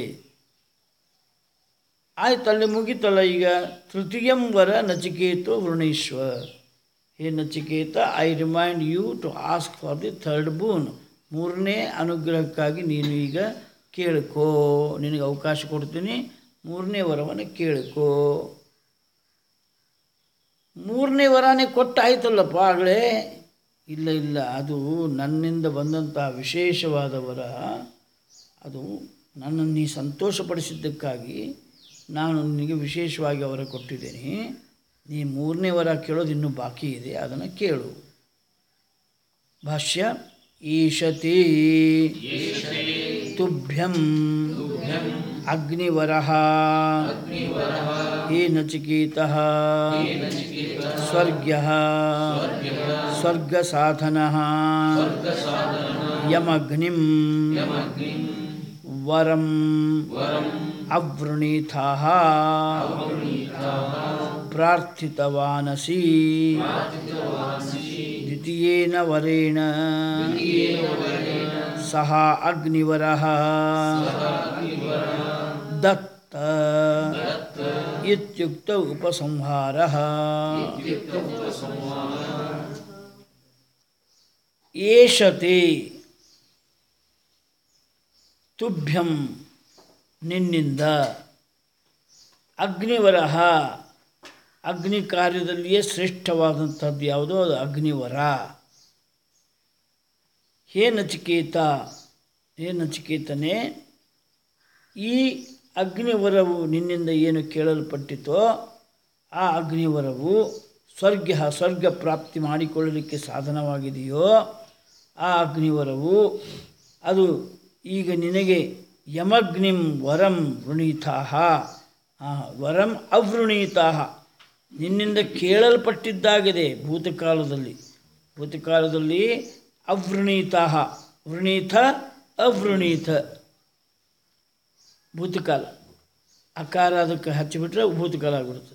ಆಯ್ತು ಅಲ್ಲಿ ಮುಗೀತಲ್ಲ ಈಗ ತೃತೀಯಂ ವರ ನಚಿಕೇತೋ ವೃಣೀಶ್ವ ಹೇ Nachiketa I remind you to ask for the third boon ಮೂರನೇ ಅನುಗ್ರಹಕ್ಕಾಗಿ ನೀನು ಈಗ ಕೇಳ್ಕೋ ನಿನಗೆ ಅವಕಾಶ ಕೊಡ್ತೀನಿ ಮೂರನೇ ವರವನ್ನು ಕೇಳ್ಕೋ ಮೂರನೇ ವರನೇ ಕೊಟ್ಟಾಯ್ತಲ್ಲಪ್ಪ ಆಗಲೇ ಇಲ್ಲ ಇಲ್ಲ ಅದು ನನ್ನಿಂದ ಬಂದಂತಹ ವಿಶೇಷವಾದ ವರ ಅದು ನನ್ನನ್ನು ನೀ ಸಂತೋಷಪಡಿಸಿದ್ದಕ್ಕಾಗಿ ನಾನು ನಿನಗೆ ವಿಶೇಷವಾಗಿ ಅವರ ಕೊಟ್ಟಿದ್ದೇನೆ ನೀ ಮೂರನೇ ವರ ಕೇಳೋದು ಇನ್ನೂ ಬಾಕಿ ಇದೆ ಅದನ್ನು ಕೇಳು ಭಾಷ್ಯ ಈಶತಿ ತುಭ್ಯಂ ಅಗ್ನಿವರಃ ಹೇ ನಚಿಕೇತಃ ಸ್ವರ್ಗ್ಯಃ ಸ್ವರ್ಗಸಾಧನಃ ಯಮಗ್ನಿಂ ವರಂ ಅವೃಣೀಥಾಃ ಪ್ರಾರ್ಥಿತವಾನಸಿ द्वितीयेन वरेण सः अग्निवरः दत्त इत्युक्त उपसंहारः ಏಷತೆ ತುಭ್ಯಂ ನಿನ್ನಿಂದ ಅಗ್ನಿವರಹ ಅಗ್ನಿ ಕಾರ್ಯದಲ್ಲಿಯೇ ಶ್ರೇಷ್ಠವಾದಂಥದ್ದು ಯಾವುದೋ ಅದು ಅಗ್ನಿವರ ಹೇ ನಚಿಕೇತ ಹೇ ನಚಿಕೇತನೇ ಈ ಅಗ್ನಿವರವು ನಿನ್ನಿಂದ ಏನು ಕೇಳಲ್ಪಟ್ಟಿತೋ ಆ ಅಗ್ನಿವರವು ಸ್ವರ್ಗ ಸ್ವರ್ಗ ಪ್ರಾಪ್ತಿ ಮಾಡಿಕೊಳ್ಳಲಿಕ್ಕೆ ಸಾಧನವಾಗಿದೆಯೋ ಆ ಅಗ್ನಿವರವು ಅದು ಈಗ ನಿನಗೆ ಯಮಗ್ನಿಂ ವರಂ ವೃಣೀತಾಹ ಆ, ವರಂ ಅವೃಣೀತಾಹ ನಿನ್ನಿಂದ ಕೇಳಲ್ಪಟ್ಟಿದ್ದಾಗಿದೆ ಭೂತಕಾಲದಲ್ಲಿ ಭೂತಕಾಲದಲ್ಲಿ ಅವೃಣೀತಾಹ ವೃಣೀತ ಅವೃಣೀತ ಭೂತಕಾಲ ಅಕಾರ ಅದಕ್ಕೆ ಹಚ್ಚಿಬಿಟ್ರೆ ಭೂತಕಾಲ ಆಗಿಬಿಡ್ತದೆ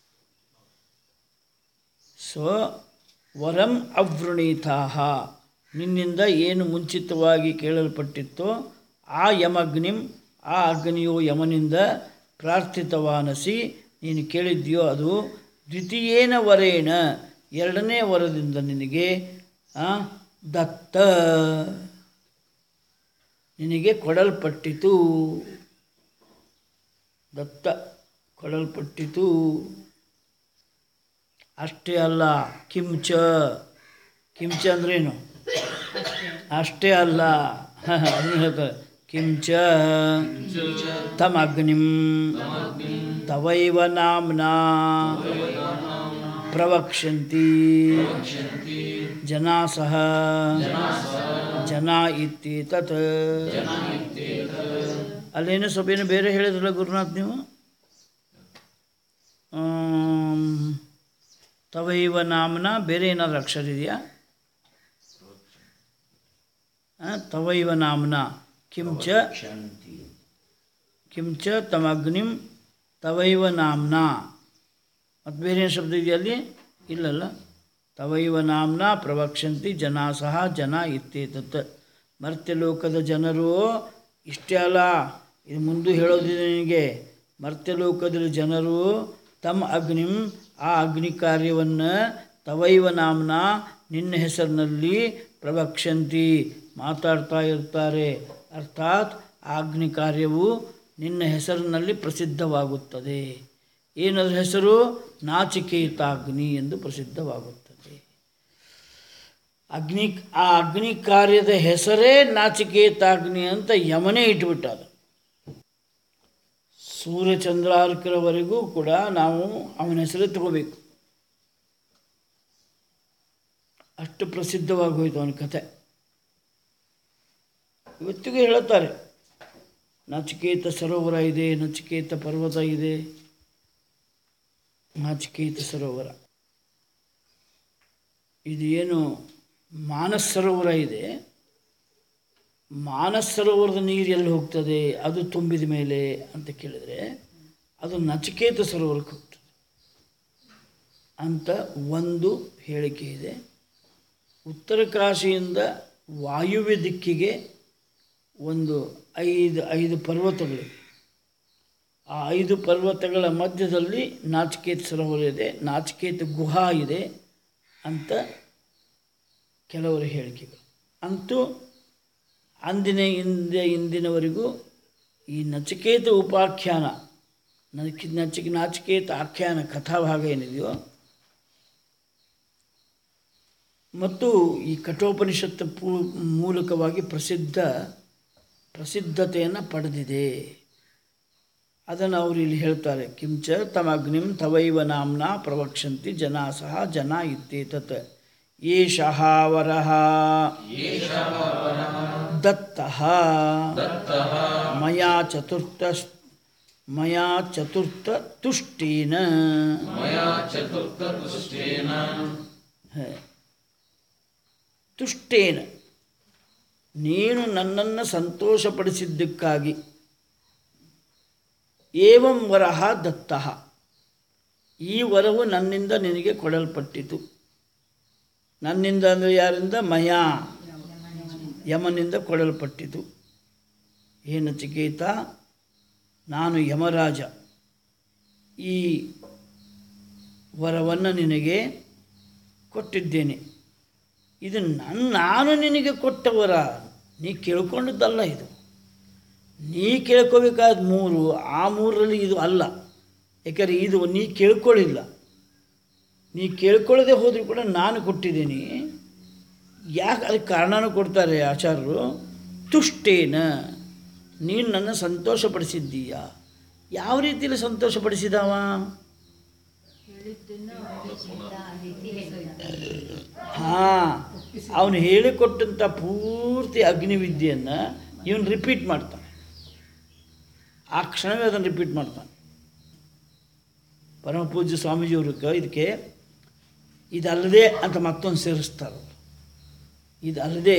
ಸೊ ವರಂ ಅವೃಣೀತಾಹ ನಿನ್ನಿಂದ ಏನು ಮುಂಚಿತವಾಗಿ ಕೇಳಲ್ಪಟ್ಟಿತ್ತೋ ಆ ಯಮಗ್ನಿಂ ಆ ಅಗ್ನಿಯು ಯಮನಿಂದ ಪ್ರಾರ್ಥಿತವಾನಸಿ ನೀನು ಕೇಳಿದ್ಯೋ ಅದು ದ್ವಿತೀಯೇನ ವರೇಣ ಎರಡನೇ ವರದಿಂದ ನಿನಗೆ ಆ, ದತ್ತ ನಿನಗೆ ಕೊಡಲ್ಪಟ್ಟಿತು ದತ್ತ ಕೊಡಲ್ಪಟ್ಟಿತು ಅಷ್ಟೇ ಅಲ್ಲ ಕಿಂಚ ಕಿಂಚ ಅಂದ್ರೇನು ಅಷ್ಟೇ ಅಲ್ಲ ಅದನ್ನು ಹೇಳ್ತಾರೆ ಕಿಂಚ ತಮಗ್ನಿಂ ತವೈವ ನಾಮ್ನಾ ಪ್ರವಕ್ಷಂತಿ ಜನಾ ಸಹ ಜನ ಇತ್ಯೇತತ್ ಅಲ್ಲೇನು ಸ್ವಲ್ಪ ಏನು ಬೇರೆ ಹೇಳಿದ್ರಲ್ಲ ಗುರುನಾಥ್ ನೀವು ಆಮ್, ತವೈವ ನಾಮನ ಬೇರೆ ಏನಾದ್ರು ಅಕ್ಷರ ಇದೆಯಾ ಆ, ತವೈವ ನಾಮನ ಕಿಂಚ ಕಿಂಚ ತಮಗ್ನಿಂ ತವೈವ ನಾಮ್ನ ಮತ್ತು ಬೇರೆ ಏನು ಶಬ್ದ ಇದೆಯಾ ಅಲ್ಲಿ ಇಲ್ಲಲ್ಲ ತವೈವ ನಾಮ್ನ ಪ್ರವಕ್ಷಂತಿ ಜನಾ ಸಹ ಜನ ಇತ್ತೇತತ್ ಮರ್ತ್ಯಲೋಕದ ಜನರು ಇಷ್ಟೇ ಅಲ್ಲ ಇದು ಮುಂದೆ ಹೇಳೋದಿದೆ ನಿನಗೆ ಮರ್ತ್ಯಲೋಕದ ಜನರು ತಮ್ಮ ಅಗ್ನಿಂ ಆ ಅಗ್ನಿ ಕಾರ್ಯವನ್ನು ತವೈವ ನಾಮ್ನ ನಿನ್ನ ಹೆಸರಿನಲ್ಲಿ ಪ್ರವಕ್ಷಂತಿ ಮಾತಾಡ್ತಾ ಇರ್ತಾರೆ ಅರ್ಥಾತ್ ಆ ಅಗ್ನಿ ಕಾರ್ಯವು ನಿನ್ನ ಹೆಸರಿನಲ್ಲಿ ಪ್ರಸಿದ್ಧವಾಗುತ್ತದೆ ಏನದ್ರ ಹೆಸರು ನಾಚಿಕೇತಾಗ್ನಿ ಎಂದು ಪ್ರಸಿದ್ಧವಾಗುತ್ತದೆ ಅಗ್ನಿ ಆ ಅಗ್ನಿ ಕಾರ್ಯದ ಹೆಸರೇ ನಾಚಿಕೇತಾಗ್ನಿ ಅಂತ ಯಮನೇ ಇಟ್ಬಿಟ್ಟ ಅದು ಸೂರ್ಯಚಂದ್ರಾರ್ಕರವರೆಗೂ ಕೂಡ ನಾವು ಅವನ ಹೆಸರೇ ತಗೋಬೇಕು ಅಷ್ಟು ಪ್ರಸಿದ್ಧವಾಗಿ ಹೋಯಿತು ಅವನ ಕಥೆ ಇವತ್ತಿಗೂ ಹೇಳುತ್ತಾರೆ ನಚಿಕೇತ ಸರೋವರ ಇದೆ ನಚಿಕೇತ ಪರ್ವತ ಇದೆ ನಾಚಿಕೇತ ಸರೋವರ ಇದು ಏನು ಮಾನಸ ಸರೋವರ ಇದೆ ಮಾನಸ ಸರೋವರದ ನೀರು ಎಲ್ಲಿ ಹೋಗ್ತದೆ ಅದು ತುಂಬಿದ ಮೇಲೆ ಅಂತ ಕೇಳಿದರೆ ಅದು ನಚಿಕೇತ ಸರೋವರಕ್ಕೆ ಹೋಗ್ತದೆ ಅಂತ ಒಂದು ಹೇಳಿಕೆ ಇದೆ ಉತ್ತರ ಕಾಶಿಯಿಂದ ವಾಯುವ್ಯ ದಿಕ್ಕಿಗೆ ಒಂದು ಐದು ಐದು ಪರ್ವತಗಳಿವೆ ಆ ಐದು ಪರ್ವತಗಳ ಮಧ್ಯದಲ್ಲಿ ನಾಚಿಕೇತ ಸರೋವರ ಇದೆ ನಾಚಿಕೇತ ಗುಹಾ ಇದೆ ಅಂತ ಕೆಲವರ ಹೇಳಿಕೆಗಳು ಅಂತೂ ಅಂದಿನ ಇಂದ ಇಂದಿನವರೆಗೂ ಈ ನಚಿಕೇತ ಉಪಾಖ್ಯಾನ ನಚಿ ನಚಿಕ ನಾಚಿಕೇತ ಆಖ್ಯಾನ ಕಥಾಭಾಗ ಏನಿದೆಯೋ ಮತ್ತು ಈ ಕಠೋಪನಿಷತ್ತು ಪೂ ಮೂಲಕವಾಗಿ ಪ್ರಸಿದ್ಧ ಪ್ರಸಿದ್ಧತೆಯನ್ನು ಪಡೆದಿದೆ ಅದನ್ನು ಅವರು ಇಲ್ಲಿ ಹೇಳ್ತಾರೆ ಕಿಂಚ ತಮಗ್ನಿಂ ತವೈವ ನಾಮ್ನ ಪ್ರವಕ್ಷಂತಿ ಜನಾ ಸಹ ಜನ ಇತ್ಯೇತತ್ ಏಷಃ ವರಃ ದತ್ತಃ ಮಯಾ ಚತುರ್ಥ ಮಯಾ ಚತುರ್ಥ ತುಷ್ಟೇನ मया चतुर्थपुष्टेन ಹ. ತುಷ್ಟೇನ ನೀನು ನನ್ನನ್ನು ಸಂತೋಷಪಡಿಸಿದ್ದಕ್ಕಾಗಿ ಏವಂ ವರಹ ದತ್ತಃ ಈ ವರವು ನನ್ನಿಂದ ನಿನಗೆ ಕೊಡಲ್ಪಟ್ಟಿತು ನನ್ನಿಂದ ಅಂದರೆ ಯಾರಿಂದ ಮಯಾ ಯಮನಿಂದ ಕೊಡಲ್ಪಟ್ಟಿತು ಏನು ಚಿಕೇತ ನಾನು ಯಮರಾಜ ಈ ವರವನ್ನು ನಿನಗೆ ಕೊಟ್ಟಿದ್ದೇನೆ ಇದು ನನ್ನ ನಾನು ನಿನಗೆ ಕೊಟ್ಟ ವರ ನೀ ಕೇಳ್ಕೊಂಡದ್ದಲ್ಲ ಇದು ನೀ ಕೇಳ್ಕೋಬೇಕಾದ ಮೂರು ಆ ಮೂರರಲ್ಲಿ ಇದು ಅಲ್ಲ ಯಾಕಂದರೆ ಇದು ನೀ ಕೇಳ್ಕೊಳ್ಳಿಲ್ಲ ನೀ ಕೇಳ್ಕೊಳ್ಳದೆ ಹೋದರೂ ಕೂಡ ನಾನು ಕೊಟ್ಟಿದ್ದೀನಿ ಯಾಕೆ ಅದಕ್ಕೆ ಕಾರಣನೂ ಕೊಡ್ತಾರೆ ಆಚಾರ್ಯರು ತುಷ್ಟೇನ ನೀನು ನನ್ನ ಸಂತೋಷಪಡಿಸಿದ್ದೀಯ ಯಾವ ರೀತಿಯಲ್ಲಿ ಸಂತೋಷಪಡಿಸಿದವ ಹಾಂ ಅವನು ಹೇಳಿಕೊಟ್ಟಂಥ ಪೂರ್ತಿ ಅಗ್ನಿವಿದ್ಯೆಯನ್ನು ಇವನು ರಿಪೀಟ್ ಮಾಡ್ತಾನೆ ಆ ಕ್ಷಣವೇ ಅದನ್ನು ರಿಪೀಟ್ ಮಾಡ್ತಾನೆ ಪರಮ ಪೂಜ್ಯ ಸ್ವಾಮೀಜಿಯವ್ರಿಗೆ ಇದಕ್ಕೆ ಇದಲ್ಲದೆ ಅಂತ ಮತ್ತೊಂದು ಸೇರಿಸ್ತಾರೆ ಅವ್ರು. ಇದಲ್ಲದೆ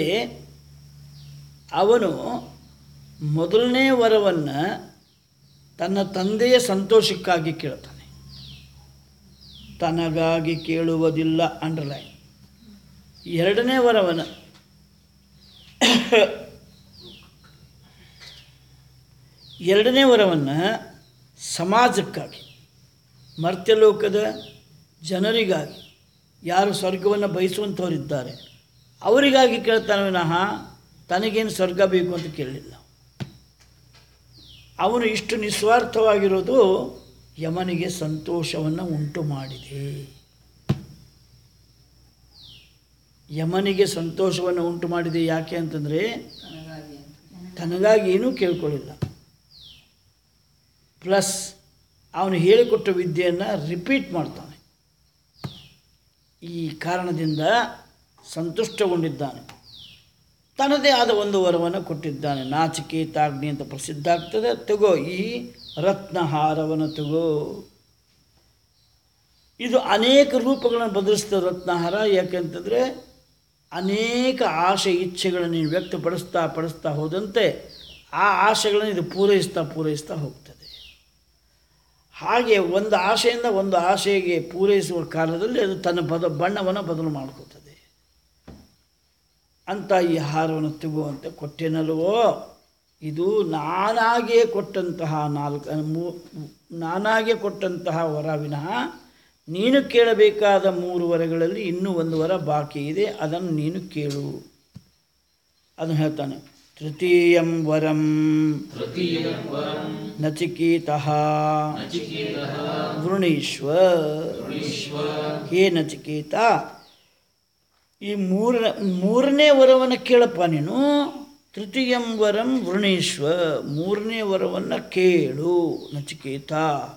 ಅವನು ಮೊದಲನೇ ವರವನ್ನು ತನ್ನ ತಂದೆಯ ಸಂತೋಷಕ್ಕಾಗಿ ಕೇಳ್ತಾನೆ ತನಗಾಗಿ ಕೇಳುವುದಿಲ್ಲ ಅಂಡರ್ಲೈನ್ ಎರಡನೇ ವರವನ್ನು ಎರಡನೇ ವರವನ್ನು ಸಮಾಜಕ್ಕಾಗಿ ಮರ್ತ್ಯಲೋಕದ ಜನರಿಗಾಗಿ ಯಾರು ಸ್ವರ್ಗವನ್ನು ಬಯಸುವಂಥವರಿದ್ದಾರೆ ಅವರಿಗಾಗಿ ಕೇಳ್ತಾನೆ ವಿನಃ ತನಗೇನು ಸ್ವರ್ಗ ಬೇಕು ಅಂತ ಕೇಳಲಿಲ್ಲ ಅವನು ಇಷ್ಟು ನಿಸ್ವಾರ್ಥವಾಗಿರೋದು ಯಮನಿಗೆ ಸಂತೋಷವನ್ನು ಉಂಟು ಮಾಡಿದೆ ಯಮನಿಗೆ ಸಂತೋಷವನ್ನು ಉಂಟು ಮಾಡಿದೆ ಯಾಕೆ ಅಂತಂದರೆ ತನಗಾಗಿ ಏನೂ ಕೇಳ್ಕೊಳ್ಳಿಲ್ಲ ಪ್ಲಸ್ ಅವನು ಹೇಳಿಕೊಟ್ಟ ವಿದ್ಯೆಯನ್ನು ರಿಪೀಟ್ ಮಾಡ್ತಾನೆ ಈ ಕಾರಣದಿಂದ ಸಂತುಷ್ಟಗೊಂಡಿದ್ದಾನೆ ತನ್ನದೇ ಆದ ಒಂದು ವರವನ್ನು ಕೊಟ್ಟಿದ್ದಾನೆ ನಾಚಿಕೇತಾಗ್ನಿ ಅಂತ ಪ್ರಸಿದ್ಧ ಆಗ್ತದೆ ತಗೋ ಈ ರತ್ನಹಾರವನ್ನು ತಗೋ ಇದು ಅನೇಕ ರೂಪಗಳನ್ನು ಬದಲಿಸ್ತದೆ ರತ್ನಹಾರ ಯಾಕೆಂತಂದರೆ ಅನೇಕ ಆಸೆ ಇಚ್ಛೆಗಳನ್ನು ನೀನು ವ್ಯಕ್ತಪಡಿಸ್ತಾ ಪಡಿಸ್ತಾ ಹೋದಂತೆ ಆ ಆಸೆಗಳನ್ನು ಇದು ಪೂರೈಸ್ತಾ ಪೂರೈಸ್ತಾ ಹೋಗ್ತದೆ ಹಾಗೆ ಒಂದು ಆಸೆಯಿಂದ ಒಂದು ಆಸೆಗೆ ಪೂರೈಸುವ ಕಾಲದಲ್ಲಿ ಅದು ತನ್ನ ಬದ ಬಣ್ಣವನ್ನು ಬದಲು ಮಾಡ್ಕೋತದೆ ಅಂತ ಈ ಹಾರವನ್ನು ತೆಗುವಂತೆ ಕೊಟ್ಟೆನಲ್ವೋ ಇದು ನಾನಾಗಿಯೇ ಕೊಟ್ಟಂತಹ ನಾಲ್ಕು ಮೂ ನಾನಾಗೇ ಕೊಟ್ಟಂತಹ ವರ ವಿನಃ ನೀನು ಕೇಳಬೇಕಾದ ಮೂರು ವರಗಳಲ್ಲಿ ಇನ್ನೂ ಒಂದು ವರ ಬಾಕಿ ಇದೆ ಅದನ್ನು ನೀನು ಕೇಳು ಅದನ್ನು ಹೇಳ್ತಾನೆ ತೃತೀಯಂ ವರಂ तृतीयं वरं ನಚಿಕೇತಃ नचिकेतः ವೃಣೀಶ್ವ विश्व ಹೇ ನಚಿಕೇತ ಈ ಮೂರ ಮೂರನೇ ವರವನ್ನು ಕೇಳಪ್ಪ ನೀನು ತೃತೀಯಂ ವರಂ ವೃಣೀಶ್ವ ಮೂರನೇ ವರವನ್ನು ಕೇಳು ನಚಿಕೇತ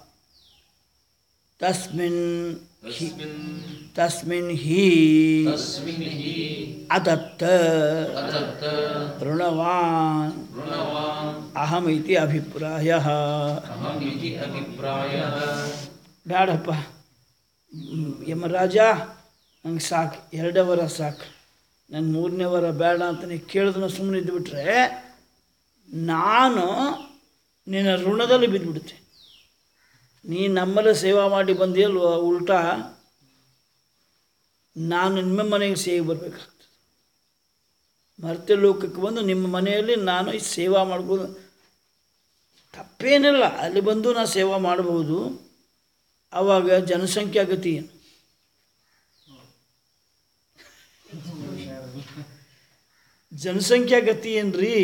ತಸ್ಮಿನ್ ಹಿ तस्मिन् ತಸ್ಮಿನ್ ಹಿ तस्मिन् हि ಅದತ್ತ अदत्त ಋಣವಾನ್ ऋणवान् ಅಹಂ ಇತಿ ಅಭಿಪ್ರಾಯ अहमिति अभिप्रायः ಬೇಡಪ್ಪ ಹ್ಮ್, ಯಮರಾಜ ನಂಗೆ ಸಾಕು ಎರಡೇ ವರ ಸಾಕು ನನ್ನ ಮೂರನೇ ವರ ಬೇಡ ಅಂತ ನೀ ಕೇಳಿದ್ರೆ ಸುಮ್ಮನೆ ಇದ್ದುಬಿಟ್ರೆ ನಾನು ನಿನ್ನ ಋಣದಲ್ಲಿ ಬಿದ್ದುಬಿಡ್ತೆ ನೀ ನಮ್ಮಲ್ಲಿ ಸೇವಾ ಮಾಡಿ ಬಂದಿಯಲ್ವ ಉಲ್ಟಾ ನಾನು ನಿಮ್ಮ ಮನೆಗೆ ಸೇವೆ ಬರಬೇಕಾಗ್ತದೆ ಮರ್ತ್ಯ ಲೋಕಕ್ಕೆ ಬಂದು ನಿಮ್ಮ ಮನೆಯಲ್ಲಿ ನಾನು ಈ ಸೇವಾ ಮಾಡ್ಬೋದು ತಪ್ಪೇನಿಲ್ಲ ಅಲ್ಲಿ ಬಂದು ನಾನು ಸೇವಾ ಮಾಡಬಹುದು ಆವಾಗ ಜನಸಂಖ್ಯಾ ಗತಿ ಏನು ಜನಸಂಖ್ಯಾ ಗತಿ ಏನ್ರಿ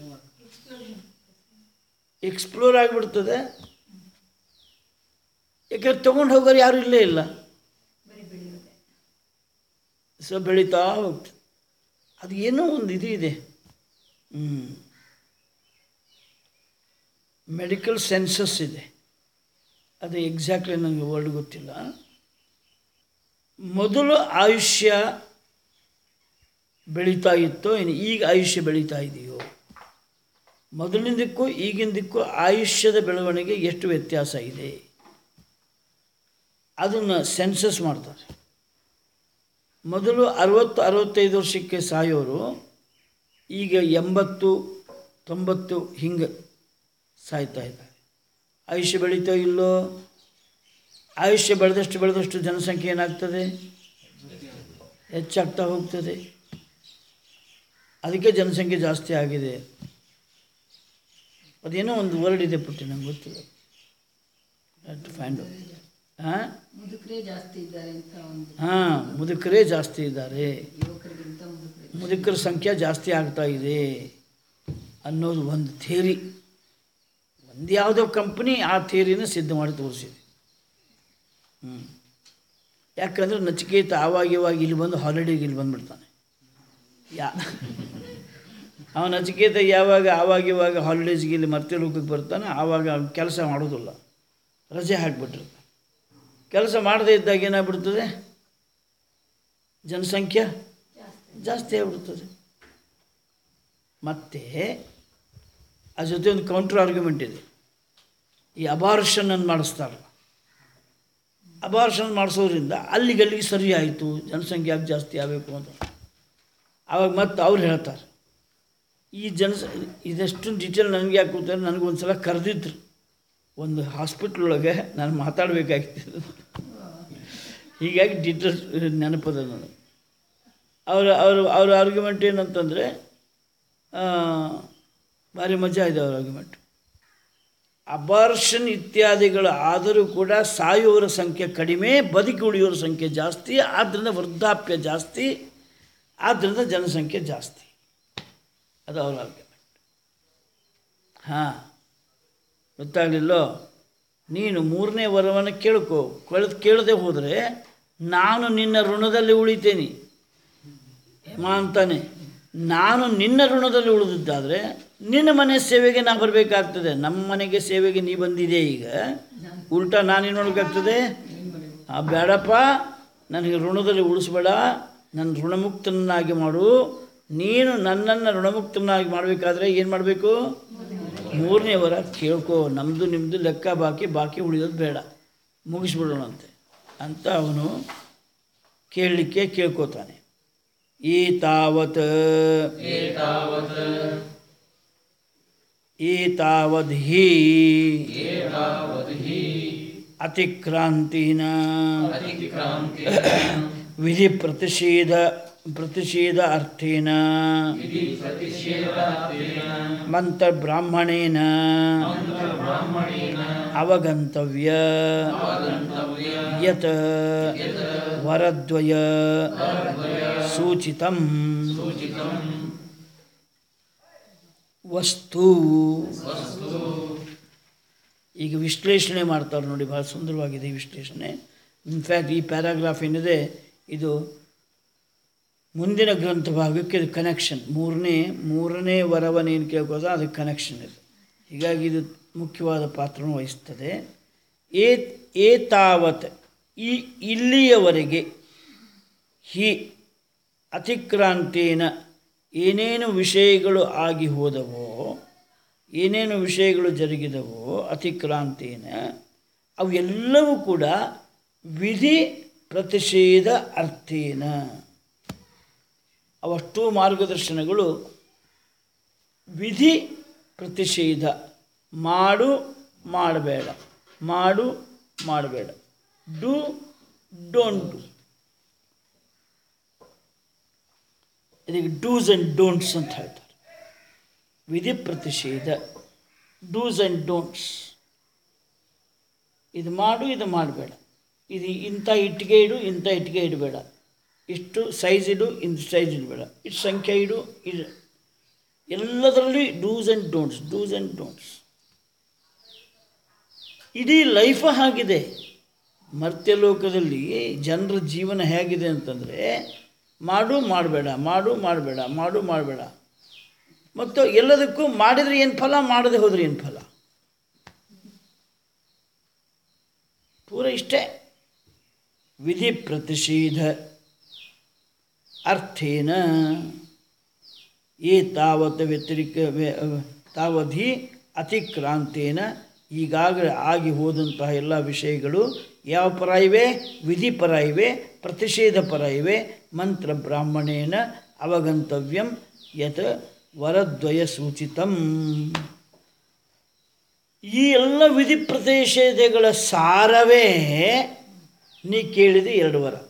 ಎಕ್ಸ್ಪ್ಲೋರ್ ಆಗಿಬಿಡ್ತದೆ ಯಾಕಂದ್ರೆ ತೊಗೊಂಡು ಹೋಗೋರು ಯಾರು ಇಲ್ಲೇ ಇಲ್ಲ ಸೊ ಬೆಳೀತಾ ಹೋಗ್ತದೆ ಅದು ಏನೋ ಒಂದು ಇದು ಇದೆ ಹ್ಞೂ ಮೆಡಿಕಲ್ ಸೆನ್ಸಸ್ ಇದೆ ಅದು ಎಕ್ಸಾಕ್ಟ್ಲಿ ನನಗೆ ವರ್ಡ್ ಗೊತ್ತಿಲ್ಲ ಮೊದಲು ಆಯುಷ್ಯ ಬೆಳೀತಾ ಇತ್ತೋ ಇನ್ನು ಈಗ ಆಯುಷ್ಯ ಬೆಳೀತಾ ಇದೆಯೋ ಮೊದಲಿನದಕ್ಕೂ ಈಗಿನದಕ್ಕೂ ಆಯುಷ್ಯದ ಬೆಳವಣಿಗೆ ಎಷ್ಟು ವ್ಯತ್ಯಾಸ ಇದೆ ಅದನ್ನು ಸೆನ್ಸಸ್ ಮಾಡ್ತಾರೆ ಮೊದಲು ಅರವತ್ತು ಅರವತ್ತೈದು ವರ್ಷಕ್ಕೆ ಸಾಯೋರು ಈಗ ಎಂಬತ್ತು ತೊಂಬತ್ತು ಹಿಂಗೆ ಸಾಯ್ತಾ ಇದ್ದಾರೆ ಆಯುಷ್ಯ ಬೆಳೀತೋ ಇಲ್ಲೋ ಆಯುಷ್ಯ ಬೆಳೆದಷ್ಟು ಬೆಳೆದಷ್ಟು ಜನಸಂಖ್ಯೆ ಏನಾಗ್ತದೆ ಹೆಚ್ಚಾಗ್ತಾ ಹೋಗ್ತದೆ ಅದಕ್ಕೆ ಜನಸಂಖ್ಯೆ ಜಾಸ್ತಿ ಆಗಿದೆ ಅದೇನೋ ಒಂದು ವರ್ಡ್ ಇದೆ ಪುಟ್ಟಿ ನಂಗೆ ಗೊತ್ತಿಲ್ಲ ಟು ಫೈಂಡ್ ಹಾಂ ಮುದುಕರೇ ಜಾಸ್ತಿ ಇದ್ದಾರೆ ಅಂತ ಒಂದು ಹಾಂ ಮುದುಕರೇ ಜಾಸ್ತಿ ಇದ್ದಾರೆ ಯುವಕರಿಗಿಂತ ಮುದುಕರೇ ಮುದುಕರ ಸಂಖ್ಯೆ ಜಾಸ್ತಿ ಆಗ್ತಾ ಇದೆ ಅನ್ನೋದು ಒಂದು ಥೇರಿ ಒಂದು ಯಾವುದೋ ಕಂಪ್ನಿ ಆ ಥೇರಿನ ಸಿದ್ಧ ಮಾಡಿ ತೋರಿಸಿದೆ ಹ್ಞೂ ಯಾಕಂದ್ರೆ ನಚಿಕೇತ ಆವಾಗ ಇವಾಗ ಇಲ್ಲಿ ಬಂದು ಹಾಲಿಡೇಗೆ ಇಲ್ಲಿ ಬಂದುಬಿಡ್ತಾನೆ ಯಾ ಅವ ನಚಿಕೇತ ಯಾವಾಗ ಆವಾಗ ಇವಾಗ ಹಾಲಿಡೇಸ್ಗೆ ಇಲ್ಲಿ ಮತ್ತೆ ಲೋಕಕ್ಕೆ ಬರ್ತಾನೆ ಆವಾಗ ಅವ್ನ್ ಕೆಲಸ ಮಾಡೋದಿಲ್ಲ ರಜೆ ಹಾಕಿಬಿಟ್ಟಿರ್ತಾನೆ ಕೆಲಸ ಮಾಡದೇ ಇದ್ದಾಗ ಏನಾಗ್ಬಿಡ್ತದೆ ಜನಸಂಖ್ಯೆ ಜಾಸ್ತಿ ಆಗಿಬಿಡ್ತದೆ ಮತ್ತು ಅದ್ರ ಜೊತೆ ಒಂದು ಕೌಂಟರ್ ಆರ್ಗ್ಯುಮೆಂಟ್ ಇದೆ ಈ ಅಬಾರ್ಷನ್ ಅನ್ನು ಮಾಡಿಸ್ತಾರಲ್ಲ ಅಬಾರ್ಷನ್ ಮಾಡಿಸೋದ್ರಿಂದ ಅಲ್ಲಿಗೆ ಅಲ್ಲಿಗೆ ಸರಿ ಆಯಿತು ಜನಸಂಖ್ಯೆ ಯಾಕೆ ಜಾಸ್ತಿ ಆಗಬೇಕು ಅಂತ ಆವಾಗ ಮತ್ತೆ ಅವ್ರು ಹೇಳ್ತಾರೆ ಈ ಜನಸ ಇದಷ್ಟು ಡೀಟೇಲ್ ನನಗೆ ಯಾಕೆ ಗೊತ್ತಾರೆ ನನಗೊಂದು ಸಲ ಕರೆದಿದ್ರು ಒಂದು ಹಾಸ್ಪಿಟ್ಲ್ ಒಳಗೆ ನಾನು ಮಾತಾಡಬೇಕಾಗಿತ್ತು ಹೀಗಾಗಿ ಡೀಟೇಲ್ಸ್ ನೆನಪದ ನನಗೆ ಅವರ ಅವರು ಅವ್ರ ಆರ್ಗ್ಯುಮೆಂಟ್ ಏನಂತಂದರೆ ಭಾರಿ ಮಜಾ ಇದೆ ಅವ್ರ ಆರ್ಗ್ಯುಮೆಂಟ್ ಅಬಾರ್ಷನ್ ಇತ್ಯಾದಿಗಳು ಆದರೂ ಕೂಡ ಸಾಯುವವರ ಸಂಖ್ಯೆ ಕಡಿಮೆ ಬದುಕಿ ಉಳಿಯೋರ ಸಂಖ್ಯೆ ಜಾಸ್ತಿ ಆದ್ದರಿಂದ ವೃದ್ಧಾಪ್ಯ ಜಾಸ್ತಿ ಆದ್ದರಿಂದ ಜನಸಂಖ್ಯೆ ಜಾಸ್ತಿ ಅದು ಅವ್ರ ಆರ್ಗ್ಯುಮೆಂಟ್ ಹಾಂ ಗೊತ್ತಾಗಲಿಲ್ಲೋ ನೀನು ಮೂರನೇ ವರವನ್ನು ಕೇಳ್ಕೊ ಕಳೆದು ಕೇಳದೆ ಹೋದರೆ ನಾನು ನಿನ್ನ ಋಣದಲ್ಲಿ ಉಳಿತೇನೆ ಹೇಮ ಅಂತಾನೆ ನಾನು ನಿನ್ನ ಋಣದಲ್ಲಿ ಉಳಿದಿದ್ದಾದರೆ ನಿನ್ನ ಮನೆ ಸೇವೆಗೆ ನಾ ಬರಬೇಕಾಗ್ತದೆ ನಮ್ಮ ಮನೆಗೆ ಸೇವೆಗೆ ನೀ ಬಂದಿದೆ ಈಗ ಉಲ್ಟಾ ನಾನೇನು ನೋಡಬೇಕಾಗ್ತದೆ ಆ ಬೇಡಪ್ಪ ನನಗೆ ಋಣದಲ್ಲಿ ಉಳಿಸ್ಬೇಡ ನನ್ನ ಋಣಮುಕ್ತನಾಗಿ ಮಾಡು ನೀನು ನನ್ನನ್ನು ಋಣಮುಕ್ತನಾಗಿ ಮಾಡಬೇಕಾದ್ರೆ ಏನು ಮಾಡಬೇಕು ಮೂರನೇ ವರ ಕೇಳ್ಕೊ ನಮ್ಮದು ನಿಮ್ಮದು ಲೆಕ್ಕ ಬಾಕಿ ಬಾಕಿ ಉಳಿಯೋದು ಬೇಡ ಮುಗಿಸ್ಬಿಡೋಣಂತೆ ಅಂತ ಅವನು ಕೇಳಲಿಕ್ಕೆ ಕೇಳ್ಕೋತಾನೆ ಈ ತಾವತ್ एतावत् ಈ ತಾವದ್ ಹಿ एतावत् हि ಅತಿಕ್ರಾಂತಿನ अतिक्रान्तेन ವಿಧಿ ಪ್ರತಿಷೇಧ ಪ್ರತಿಷೇಧ ಅರ್ಥೇನ विधि प्रतिषेधार्थेन ಮಂತ್ರಬ್ರಾಹ್ಮಣೇನ ब्राह्मणेन ಅವಗಂತವ್ಯ आगन्तव्य ಯತ್ ವರದ್ವಯ ಸೂಚಿತಂ सूचितम् ವಸ್ತು ಈಗ ವಿಶ್ಲೇಷಣೆ ಮಾಡ್ತಾರೆ ನೋಡಿ ಭಾಳ ಸುಂದರವಾಗಿದೆ ಈ ವಿಶ್ಲೇಷಣೆ ಇನ್ಫ್ಯಾಕ್ಟ್ ಈ ಪ್ಯಾರಾಗ್ರಾಫ್ ಏನಿದೆ ಇದು ಮುಂದಿನ ಗ್ರಂಥ ಭಾಗಕ್ಕೆ ಇದು ಕನೆಕ್ಷನ್ ಮೂರನೇ ಮೂರನೇ ವರವನ್ನೇನು ಕೇಳ್ಕೋದ ಅದಕ್ಕೆ ಕನೆಕ್ಷನ್ ಇದೆ ಹೀಗಾಗಿ ಇದು ಮುಖ್ಯವಾದ ಪಾತ್ರವನ್ನು ವಹಿಸ್ತದೆ ಏ ಏತಾವತ್ ಈ ಇಲ್ಲಿಯವರೆಗೆ ಹಿ ಅತಿಕ್ರಾಂತೇನ ಏನೇನು ವಿಷಯಗಳು ಆಗಿ ಹೋದವೋ ಏನೇನು ವಿಷಯಗಳು ಜರುಗಿದವೋ ಅತಿಕ್ರಾಂತೇನ ಅವೆಲ್ಲವೂ ಕೂಡ ವಿಧಿ ಪ್ರತಿಷೇಧ ಅರ್ಥೇನ ಅವಷ್ಟು ಮಾರ್ಗದರ್ಶನಗಳು ವಿಧಿ ಪ್ರತಿಷೇಧ ಮಾಡು ಮಾಡಬೇಡ ಮಾಡು ಮಾಡಬೇಡ ಡು ಡೋಂಟ್ ಡು ಇದಕ್ಕೆ ಡೂಸ್ ಆ್ಯಂಡ್ ಡೋಂಟ್ಸ್ ಅಂತ ಹೇಳ್ತಾರೆ ವಿಧಿ ಪ್ರತಿಷೇಧ ಡೂಸ್ ಆ್ಯಂಡ್ ಡೋಂಟ್ಸ್ ಇದು ಮಾಡು ಇದು ಮಾಡಬೇಡ ಇದು ಇಂಥ ಇಟ್ಟಿಗೆ ಇಡು ಇಂಥ ಇಟ್ಟಿಗೆ ಇಡಬೇಡ ಇಷ್ಟು ಸೈಜ್ ಇಡು ಇಂಥ ಸೈಜ್ ಇಡಬೇಡ ಇಷ್ಟು ಸಂಖ್ಯೆ ಇಡು ಇದು ಎಲ್ಲದರಲ್ಲಿ dos and don'ts dos and don'ts ಇಡೀ ಲೈಫ್ ಹಾಗಿದೆ ಮರ್ತ್ಯಲೋಕದಲ್ಲಿ ಜನರ ಜೀವನ ಹೇಗಿದೆ ಅಂತಂದರೆ ಮಾಡು ಮಾಡಬೇಡ ಮಾಡು ಮಾಡಬೇಡ ಮಾಡು ಮಾಡಬೇಡ ಮತ್ತು ಎಲ್ಲದಕ್ಕೂ ಮಾಡಿದರೆ ಏನು ಫಲ ಮಾಡದೆ ಹೋದ್ರೆ ಏನು ಫಲ ಪೂರ ಇಷ್ಟೇ ವಿಧಿ ಪ್ರತಿಷೇಧ ಅರ್ಥೇನ ಏ ತಾವತ್ ವ್ಯತಿರಿಕ ವ್ಯ- ತಾವಧಿ ಅತಿಕ್ರಾಂತೇನ ಈಗಾಗಲೇ ಆಗಿ ಹೋದಂತಹ ಎಲ್ಲ ವಿಷಯಗಳು ಯಾವ ಪರ ಇವೆ ವಿಧಿ ಪರ ಇವೆ ಪ್ರತಿಷೇಧ ಪರ ಇವೆ ಮಂತ್ರ ಬ್ರಾಹ್ಮಣೇನ ಅವಗಂತವ್ಯಂ ಯತ್ ವರದ್ವಯ ಸೂಚಿತಂ ಈ ಎಲ್ಲ ವಿಧಿ ಪ್ರತಿಷೇಧಗಳ ಸಾರವೇ ನೀ ಕೇಳಿದ ಎರಡು ವರ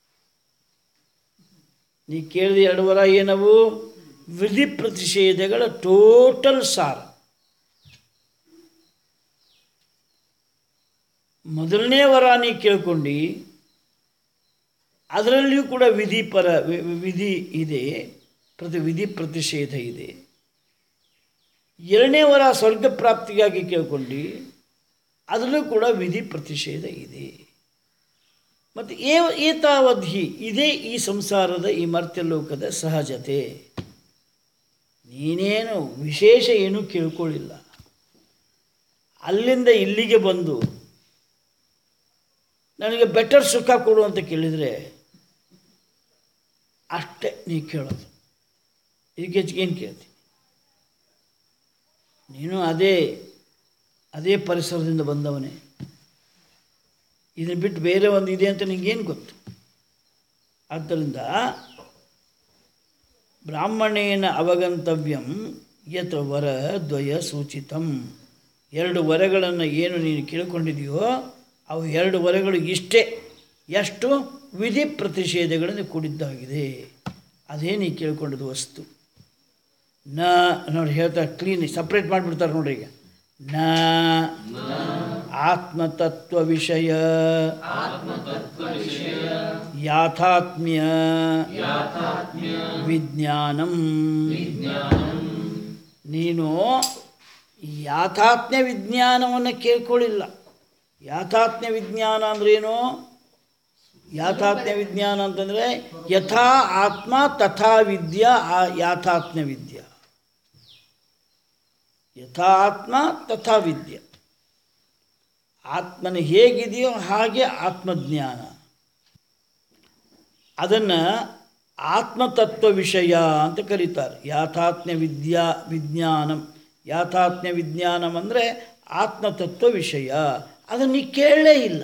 ನೀ ಕೇಳಿದ ಎರಡು ವರ ಏನವು ವಿಧಿ ಪ್ರತಿಷೇಧಗಳ ಟೋಟಲ್ ಸಾರ ಮೊದಲನೇ ವರ ನೀ ಕೇಳ್ಕೊಂಡು ಅದರಲ್ಲಿಯೂ ಕೂಡ ವಿಧಿ ಪರ ವಿ- ವಿ- ವಿಧಿ ಇದೆ ಪ್ರತಿ ವಿಧಿ ಪ್ರತಿಷೇಧ ಇದೆ ಎರಡನೇ ವರ ಸ್ವರ್ಗ ಪ್ರಾಪ್ತಿಗಾಗಿ ಕೇಳ್ಕೊಂಡು ಅದರಲ್ಲೂ ಕೂಡ ವಿಧಿ ಪ್ರತಿಷೇಧ ಇದೆ ಮತ್ತು ಏವ ಏತಾವಧಿ ಇದೇ ಈ ಸಂಸಾರದ ಈ ಮರ್ತ್ಯಲೋಕದ ಸಹಜತೆ ನೀನೇನು ವಿಶೇಷ ಏನೂ ಕೇಳ್ಕೊಳ್ಳಿಲ್ಲ ಅಲ್ಲಿಂದ ಇಲ್ಲಿಗೆ ಬಂದು ನನಗೆ ಬೆಟರ್ ಸುಖ ಕೊಡು ಅಂತ ಕೇಳಿದರೆ ಅಷ್ಟೇ ನೀ ಕೇಳೋದು ಇದಕ್ಕೆ ಹೆಚ್ಚಿಗೆ ಏನು ಕೇಳ್ತೀನಿ ನೀನು ಅದೇ ಅದೇ ಪರಿಸರದಿಂದ ಬಂದವನೇ ಇದನ್ನು ಬಿಟ್ಟು ಬೇರೆ ಒಂದು ಇದೆ ಅಂತ ನಿಂಗೇನು ಗೊತ್ತು ಆದ್ದರಿಂದ ಬ್ರಾಹ್ಮಣೇನ ಅವಗಂತವ್ಯಂ ಯತ್ ವರ ದ್ವಯ ಸೂಚಿತಂ ಎರಡು ವರಗಳನ್ನು ಏನು ನೀನು ಕೇಳಿಕೊಂಡಿದೆಯೋ ಅವು ಎರಡು ವರಗಳು ಇಷ್ಟೇ ಎಷ್ಟು ವಿಧಿ ಪ್ರತಿಷೇಧಗಳಿಂದ ಕೂಡಿದ್ದಾಗಿದೆ ಅದೇ ನೀ ಕೇಳ್ಕೊಂಡಿದ್ದು ವಸ್ತು ನ ನೋಡಿ ಹೇಳ್ತಾರೆ ಕ್ಲೀನ್ ಸಪ್ರೇಟ್ ಮಾಡಿಬಿಡ್ತಾರೆ ನೋಡ್ರಿ ಈಗ ನ ಆತ್ಮತತ್ವ ವಿಷಯ ಯಾಥಾತ್ಮ್ಯ ವಿಜ್ಞಾನಂ ನೀನು ಯಾಥಾತ್ಮ್ಯ ವಿಜ್ಞಾನವನ್ನು ಕೇಳ್ಕೊಳ್ಳಿಲ್ಲ ಯಾಥಾತ್ಮ್ಯ ವಿಜ್ಞಾನ ಅಂದ್ರೇನು ಯಾಥಾತ್ಮ್ಯ ವಿಜ್ಞಾನ ಅಂತಂದರೆ ಯಥಾ ಆತ್ಮ ತಥಾ ವಿದ್ಯಾ ಆ ಯಾಥಾತ್ಮ್ಯ ವಿದ್ಯಾ ಯಥಾ ಆತ್ಮ ತಥಾ ವಿದ್ಯೆ ಆತ್ಮನ ಹೇಗಿದೆಯೋ ಹಾಗೆ ಆತ್ಮಜ್ಞಾನ ಅದನ್ನು ಆತ್ಮತತ್ವ ವಿಷಯ ಅಂತ ಕರೀತಾರೆ ಯಾಥಾತ್ಮ್ಯ ವಿದ್ಯಾ ವಿಜ್ಞಾನಂ ಯಾಥಾತ್ಮ್ಯ ವಿಜ್ಞಾನಂ ಅಂದರೆ ಆತ್ಮತತ್ವ ವಿಷಯ ಅದನ್ನು ನೀ ಕೇಳಲೇ ಇಲ್ಲ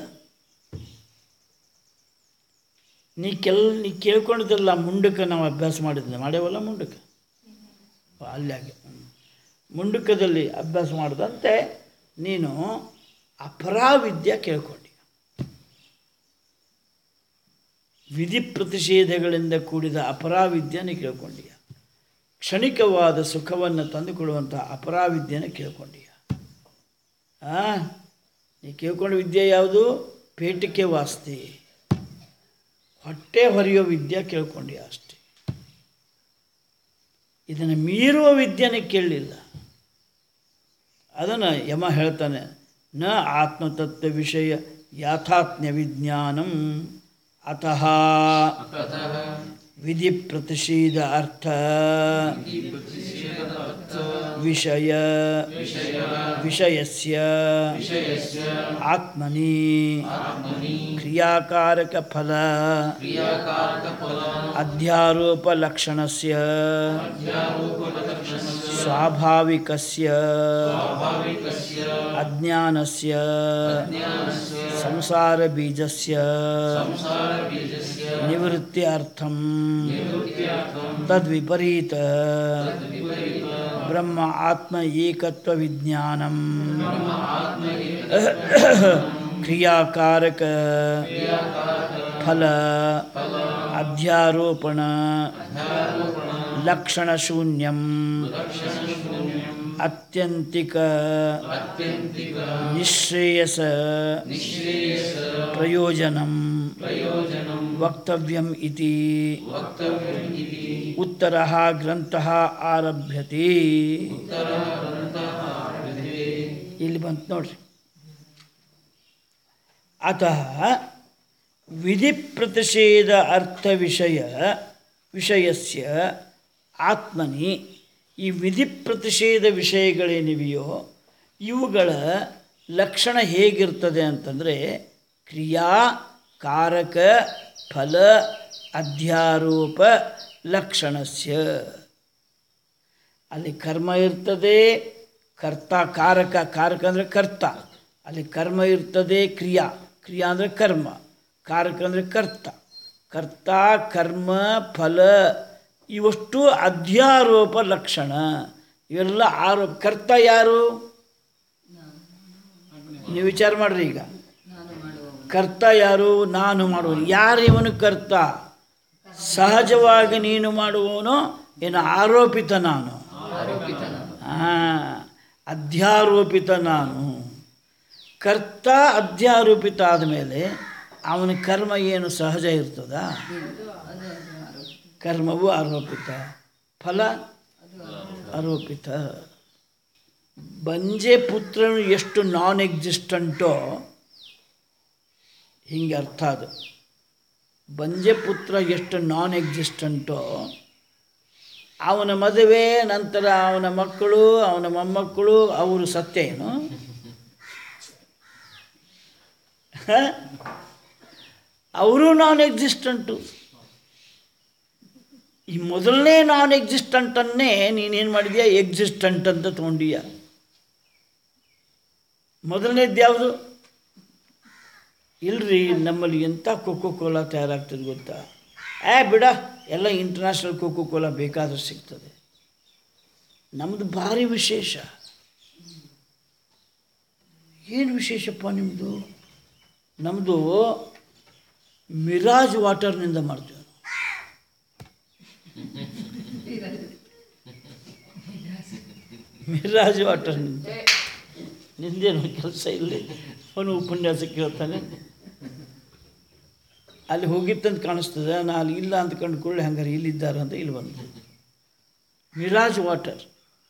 ನೀ ಕೆಲ್ ನೀ ಕೇಳ್ಕೊಂಡಿದ್ದಲ್ಲ ಮುಂಡಕ್ಕೆ ನಾವು ಅಭ್ಯಾಸ ಮಾಡಿದ್ದೆ ಮಾಡೇವಲ್ಲ ಮುಂಡಕ್ಕೆ ಅಲ್ಲಾಗೆ ಮುಂಡಕದಲ್ಲಿ ಅಭ್ಯಾಸ ಮಾಡಿದಂತೆ ನೀನು ಅಪರಾವಿದ್ಯೆ ಕೇಳ್ಕೊಂಡಿ ವಿಧಿ ಪ್ರತಿಷೇಧಗಳಿಂದ ಕೂಡಿದ ಅಪರಾವಿದ್ಯೆಯನ್ನು ಕೇಳ್ಕೊಂಡೀಯ ಕ್ಷಣಿಕವಾದ ಸುಖವನ್ನು ತಂದುಕೊಡುವಂಥ ಅಪರಾವಿದ್ಯೆಯನ್ನು ಕೇಳ್ಕೊಂಡೀಯ ಆ ನೀ ಕೇಳ್ಕೊಂಡ ವಿದ್ಯೆ ಯಾವುದು ಪೇಟಿಕೆ ವಾಸ್ತಿ ಹೊಟ್ಟೆ ಹೊರೆಯೋ ವಿದ್ಯೆ ಕೇಳ್ಕೊಂಡೀಯ ಅಷ್ಟೇ ಇದನ್ನು ಮೀರುವ ವಿದ್ಯೆನೇ ಕೇಳಲಿಲ್ಲ ಅದನ್ನು ಯಮ ಹೇಳ್ತಾನೆ ನ ಆತ್ಮತತ್ವ ವಿಷಯ ಯಾಥಾತ್ಮ್ಯ ವಿಜ್ಞಾನಂ ಅತಃ ಅತಃ ವಿಧಿ ಪ್ರತಿಷೇಧ ಅರ್ಥ ವಿಷಯ ವಿಷಯಸ್ಯ ವಿಷಯಸ್ಯ ಆತ್ಮನಿ ಆತ್ಮನಿ ಕ್ರಿಯಾಕಾರಕ ಫಲ ಕ್ರಿಯಾಕಾರಕ ಫಲ ಅಧ್ಯಾರೋಪ ಲಕ್ಷಣಸ್ಯ ಸ್ವಾಭಾವಿಕಸ್ಯ ಸ್ವಾಭಾವಿಕಸ್ಯ ಅಜ್ಞಾನಸ್ಯ ಜ್ಞಾನಸ್ಯ ಸಂಸಾರ ಬೀಜಸ್ಯ ಸಂಸಾರ ಬೀಜಸ್ಯ ನಿವೃತ್ತ್ಯರ್ಥಂ ನಿವೃತ್ತ್ಯರ್ಥಂ ತದ್ವಿಪರೀತ ವಿಪರೀತ ಬ್ರಹ್ಮ ಆತ್ಮ ಏಕತ್ವ ವಿಜ್ಞಾನಂ ಬ್ರಹ್ಮ ಆತ್ಮ ಕ್ರಿಯಾಕಾರಕ ಫಲ ಅಧ್ಯಾರೋಪಣ ಲಕ್ಷಣ ಶೂನ್ಯಂ ಅತ್ಯಂತಿಕ ಅತ್ಯಂತಿಕ ನಿಶ್ರೇಯಸ ನಿಶ್ರೇಯಸ ಪ್ರಯೋಜನಂ ಪ್ರಯೋಜನಂ ವಕ್ತವ್ಯಂ ಇತಿ ವಕ್ತವ್ಯಂ ಇತಿ ಉತ್ತರ ಗ್ರಂಥ ಆರಭ್ಯತೆ ಇಲ್ಲಿ ಬಂತು ನೋಡ್ರಿ ಅತಃ ವಿಧಿ ಪ್ರತಿಷೇಧ ಅರ್ಥ ವಿಷಯ ವಿಷಯಸ್ಯ ಆತ್ಮನಿ ಈ ವಿಧಿ ಪ್ರತಿಷೇಧ ವಿಷಯಗಳೇನಿವೆಯೋ ಇವುಗಳ ಲಕ್ಷಣ ಹೇಗಿರ್ತದೆ ಅಂತಂದರೆ ಕ್ರಿಯಾ ಕಾರಕ ಫಲ ಅಧ್ಯಾರೋಪ ಲಕ್ಷಣಸ್ಯ ಅಲ್ಲಿ ಕರ್ಮ ಇರ್ತದೆ ಕರ್ತ ಕಾರಕ ಕಾರಕ ಅಂದರೆ ಕರ್ತ ಅಲ್ಲಿ ಕರ್ಮ ಇರ್ತದೆ ಕ್ರಿಯಾ ಕ್ರಿಯಾ ಅಂದರೆ ಕರ್ಮ ಕಾರಕ ಅಂದರೆ ಕರ್ತ ಕರ್ತ ಕರ್ಮ ಫಲ ಇವಷ್ಟು ಅಧ್ಯಾರೋಪ ಲಕ್ಷಣ ಇವೆಲ್ಲ ಆರೋಪ ಕರ್ತ ಯಾರು ನೀವು ವಿಚಾರ ಮಾಡ್ರಿ ಈಗ ನಾನು ಮಾಡುವವನು ಕರ್ತ ಯಾರು ನಾನು ಮಾಡುವನು ಯಾರು ಇವನು ಕರ್ತ ಸಹಜವಾಗಿ ನೀನು ಮಾಡುವವನು ಏನು ಆರೋಪಿತ ನಾನು ಆರೋಪಿತ ನಾನು ಹಾಂ ಅಧ್ಯಾರೋಪಿತ ನಾನು ಕರ್ತ ಅಧ್ಯಾರೋಪಿತ ಆದಮೇಲೆ ಅವನ ಕರ್ಮ ಏನು ಸಹಜ ಇರ್ತದಾ ಅದೇ ಅದು ಆರೋಪಿತ ಕರ್ಮವು ಆರೋಪಿತ ಫಲ ಆರೋಪಿತ ಬಂಜೆ ಪುತ್ರನು ಎಷ್ಟು ನಾನ್ ಎಕ್ಸಿಸ್ಟಂಟೋ ಹಿಂಗೆ ಅರ್ಥ ಅದು ಬಂಜೆ ಪುತ್ರ ಎಷ್ಟು ನಾನ್ ಎಕ್ಸಿಸ್ಟಂಟೋ ಅವನ ಮದುವೆ ನಂತರ ಅವನ ಮಕ್ಕಳು ಅವನ ಮೊಮ್ಮಕ್ಕಳು ಅವರು ಸತ್ಯ ಏನು ಅವರು ನಾನ್ ಎಕ್ಸಿಸ್ಟಂಟು ಈ ಮೊದಲನೇ ನಾನ್ ಎಕ್ಸಿಸ್ಟಂಟನ್ನೇ ನೀನೇನು ಮಾಡಿದ್ಯಾ ಎಕ್ಸಿಸ್ಟಂಟ್ ಅಂತ ತೊಗೊಂಡಿಯ ಮೊದಲನೇದು ಯಾವುದು ಇಲ್ರಿ ನಮ್ಮಲ್ಲಿ ಎಂಥ ಕೋಕೋ ಕೋಲಾ ತಯಾರಾಗ್ತದೆ ಗೊತ್ತಾ ಏ ಬಿಡ ಎಲ್ಲ ಇಂಟರ್ನ್ಯಾಷನಲ್ ಕೋಕೋ ಕೋಲಾ ಬೇಕಾದ್ರೆ ಸಿಗ್ತದೆ ನಮ್ಮದು ಭಾರಿ ವಿಶೇಷ ಏನು ವಿಶೇಷಪ್ಪ ನಿಮ್ಮದು ನಮ್ಮದು ಮಿರಾಜ್ ವಾಟರ್ನಿಂದ ಮಾಡ್ತೀವಿ ನಾವು. ಮಿರಾಜ್ ವಾಟರ್ನಿಂದ ನಿಂದೇನು ಕೆಲಸ ಇಲ್ಲಿ ಅವನು ಉಪನ್ಯಾಸ ಕೇಳ್ತಾನೆ ಅಲ್ಲಿ ಹೋಗಿತ್ತಂತ ಕಾಣಿಸ್ತದೆ ನಾ ಅಲ್ಲಿ ಇಲ್ಲ ಅಂತ ಕಂಡುಕೊಳ್ಳಿ ಹಂಗಾರೆ ಇಲ್ಲಿದ್ದಾರೆ ಅಂತ ಇಲ್ಲಿ ಬಂದು ಮಿರಾಜ್ ವಾಟರ್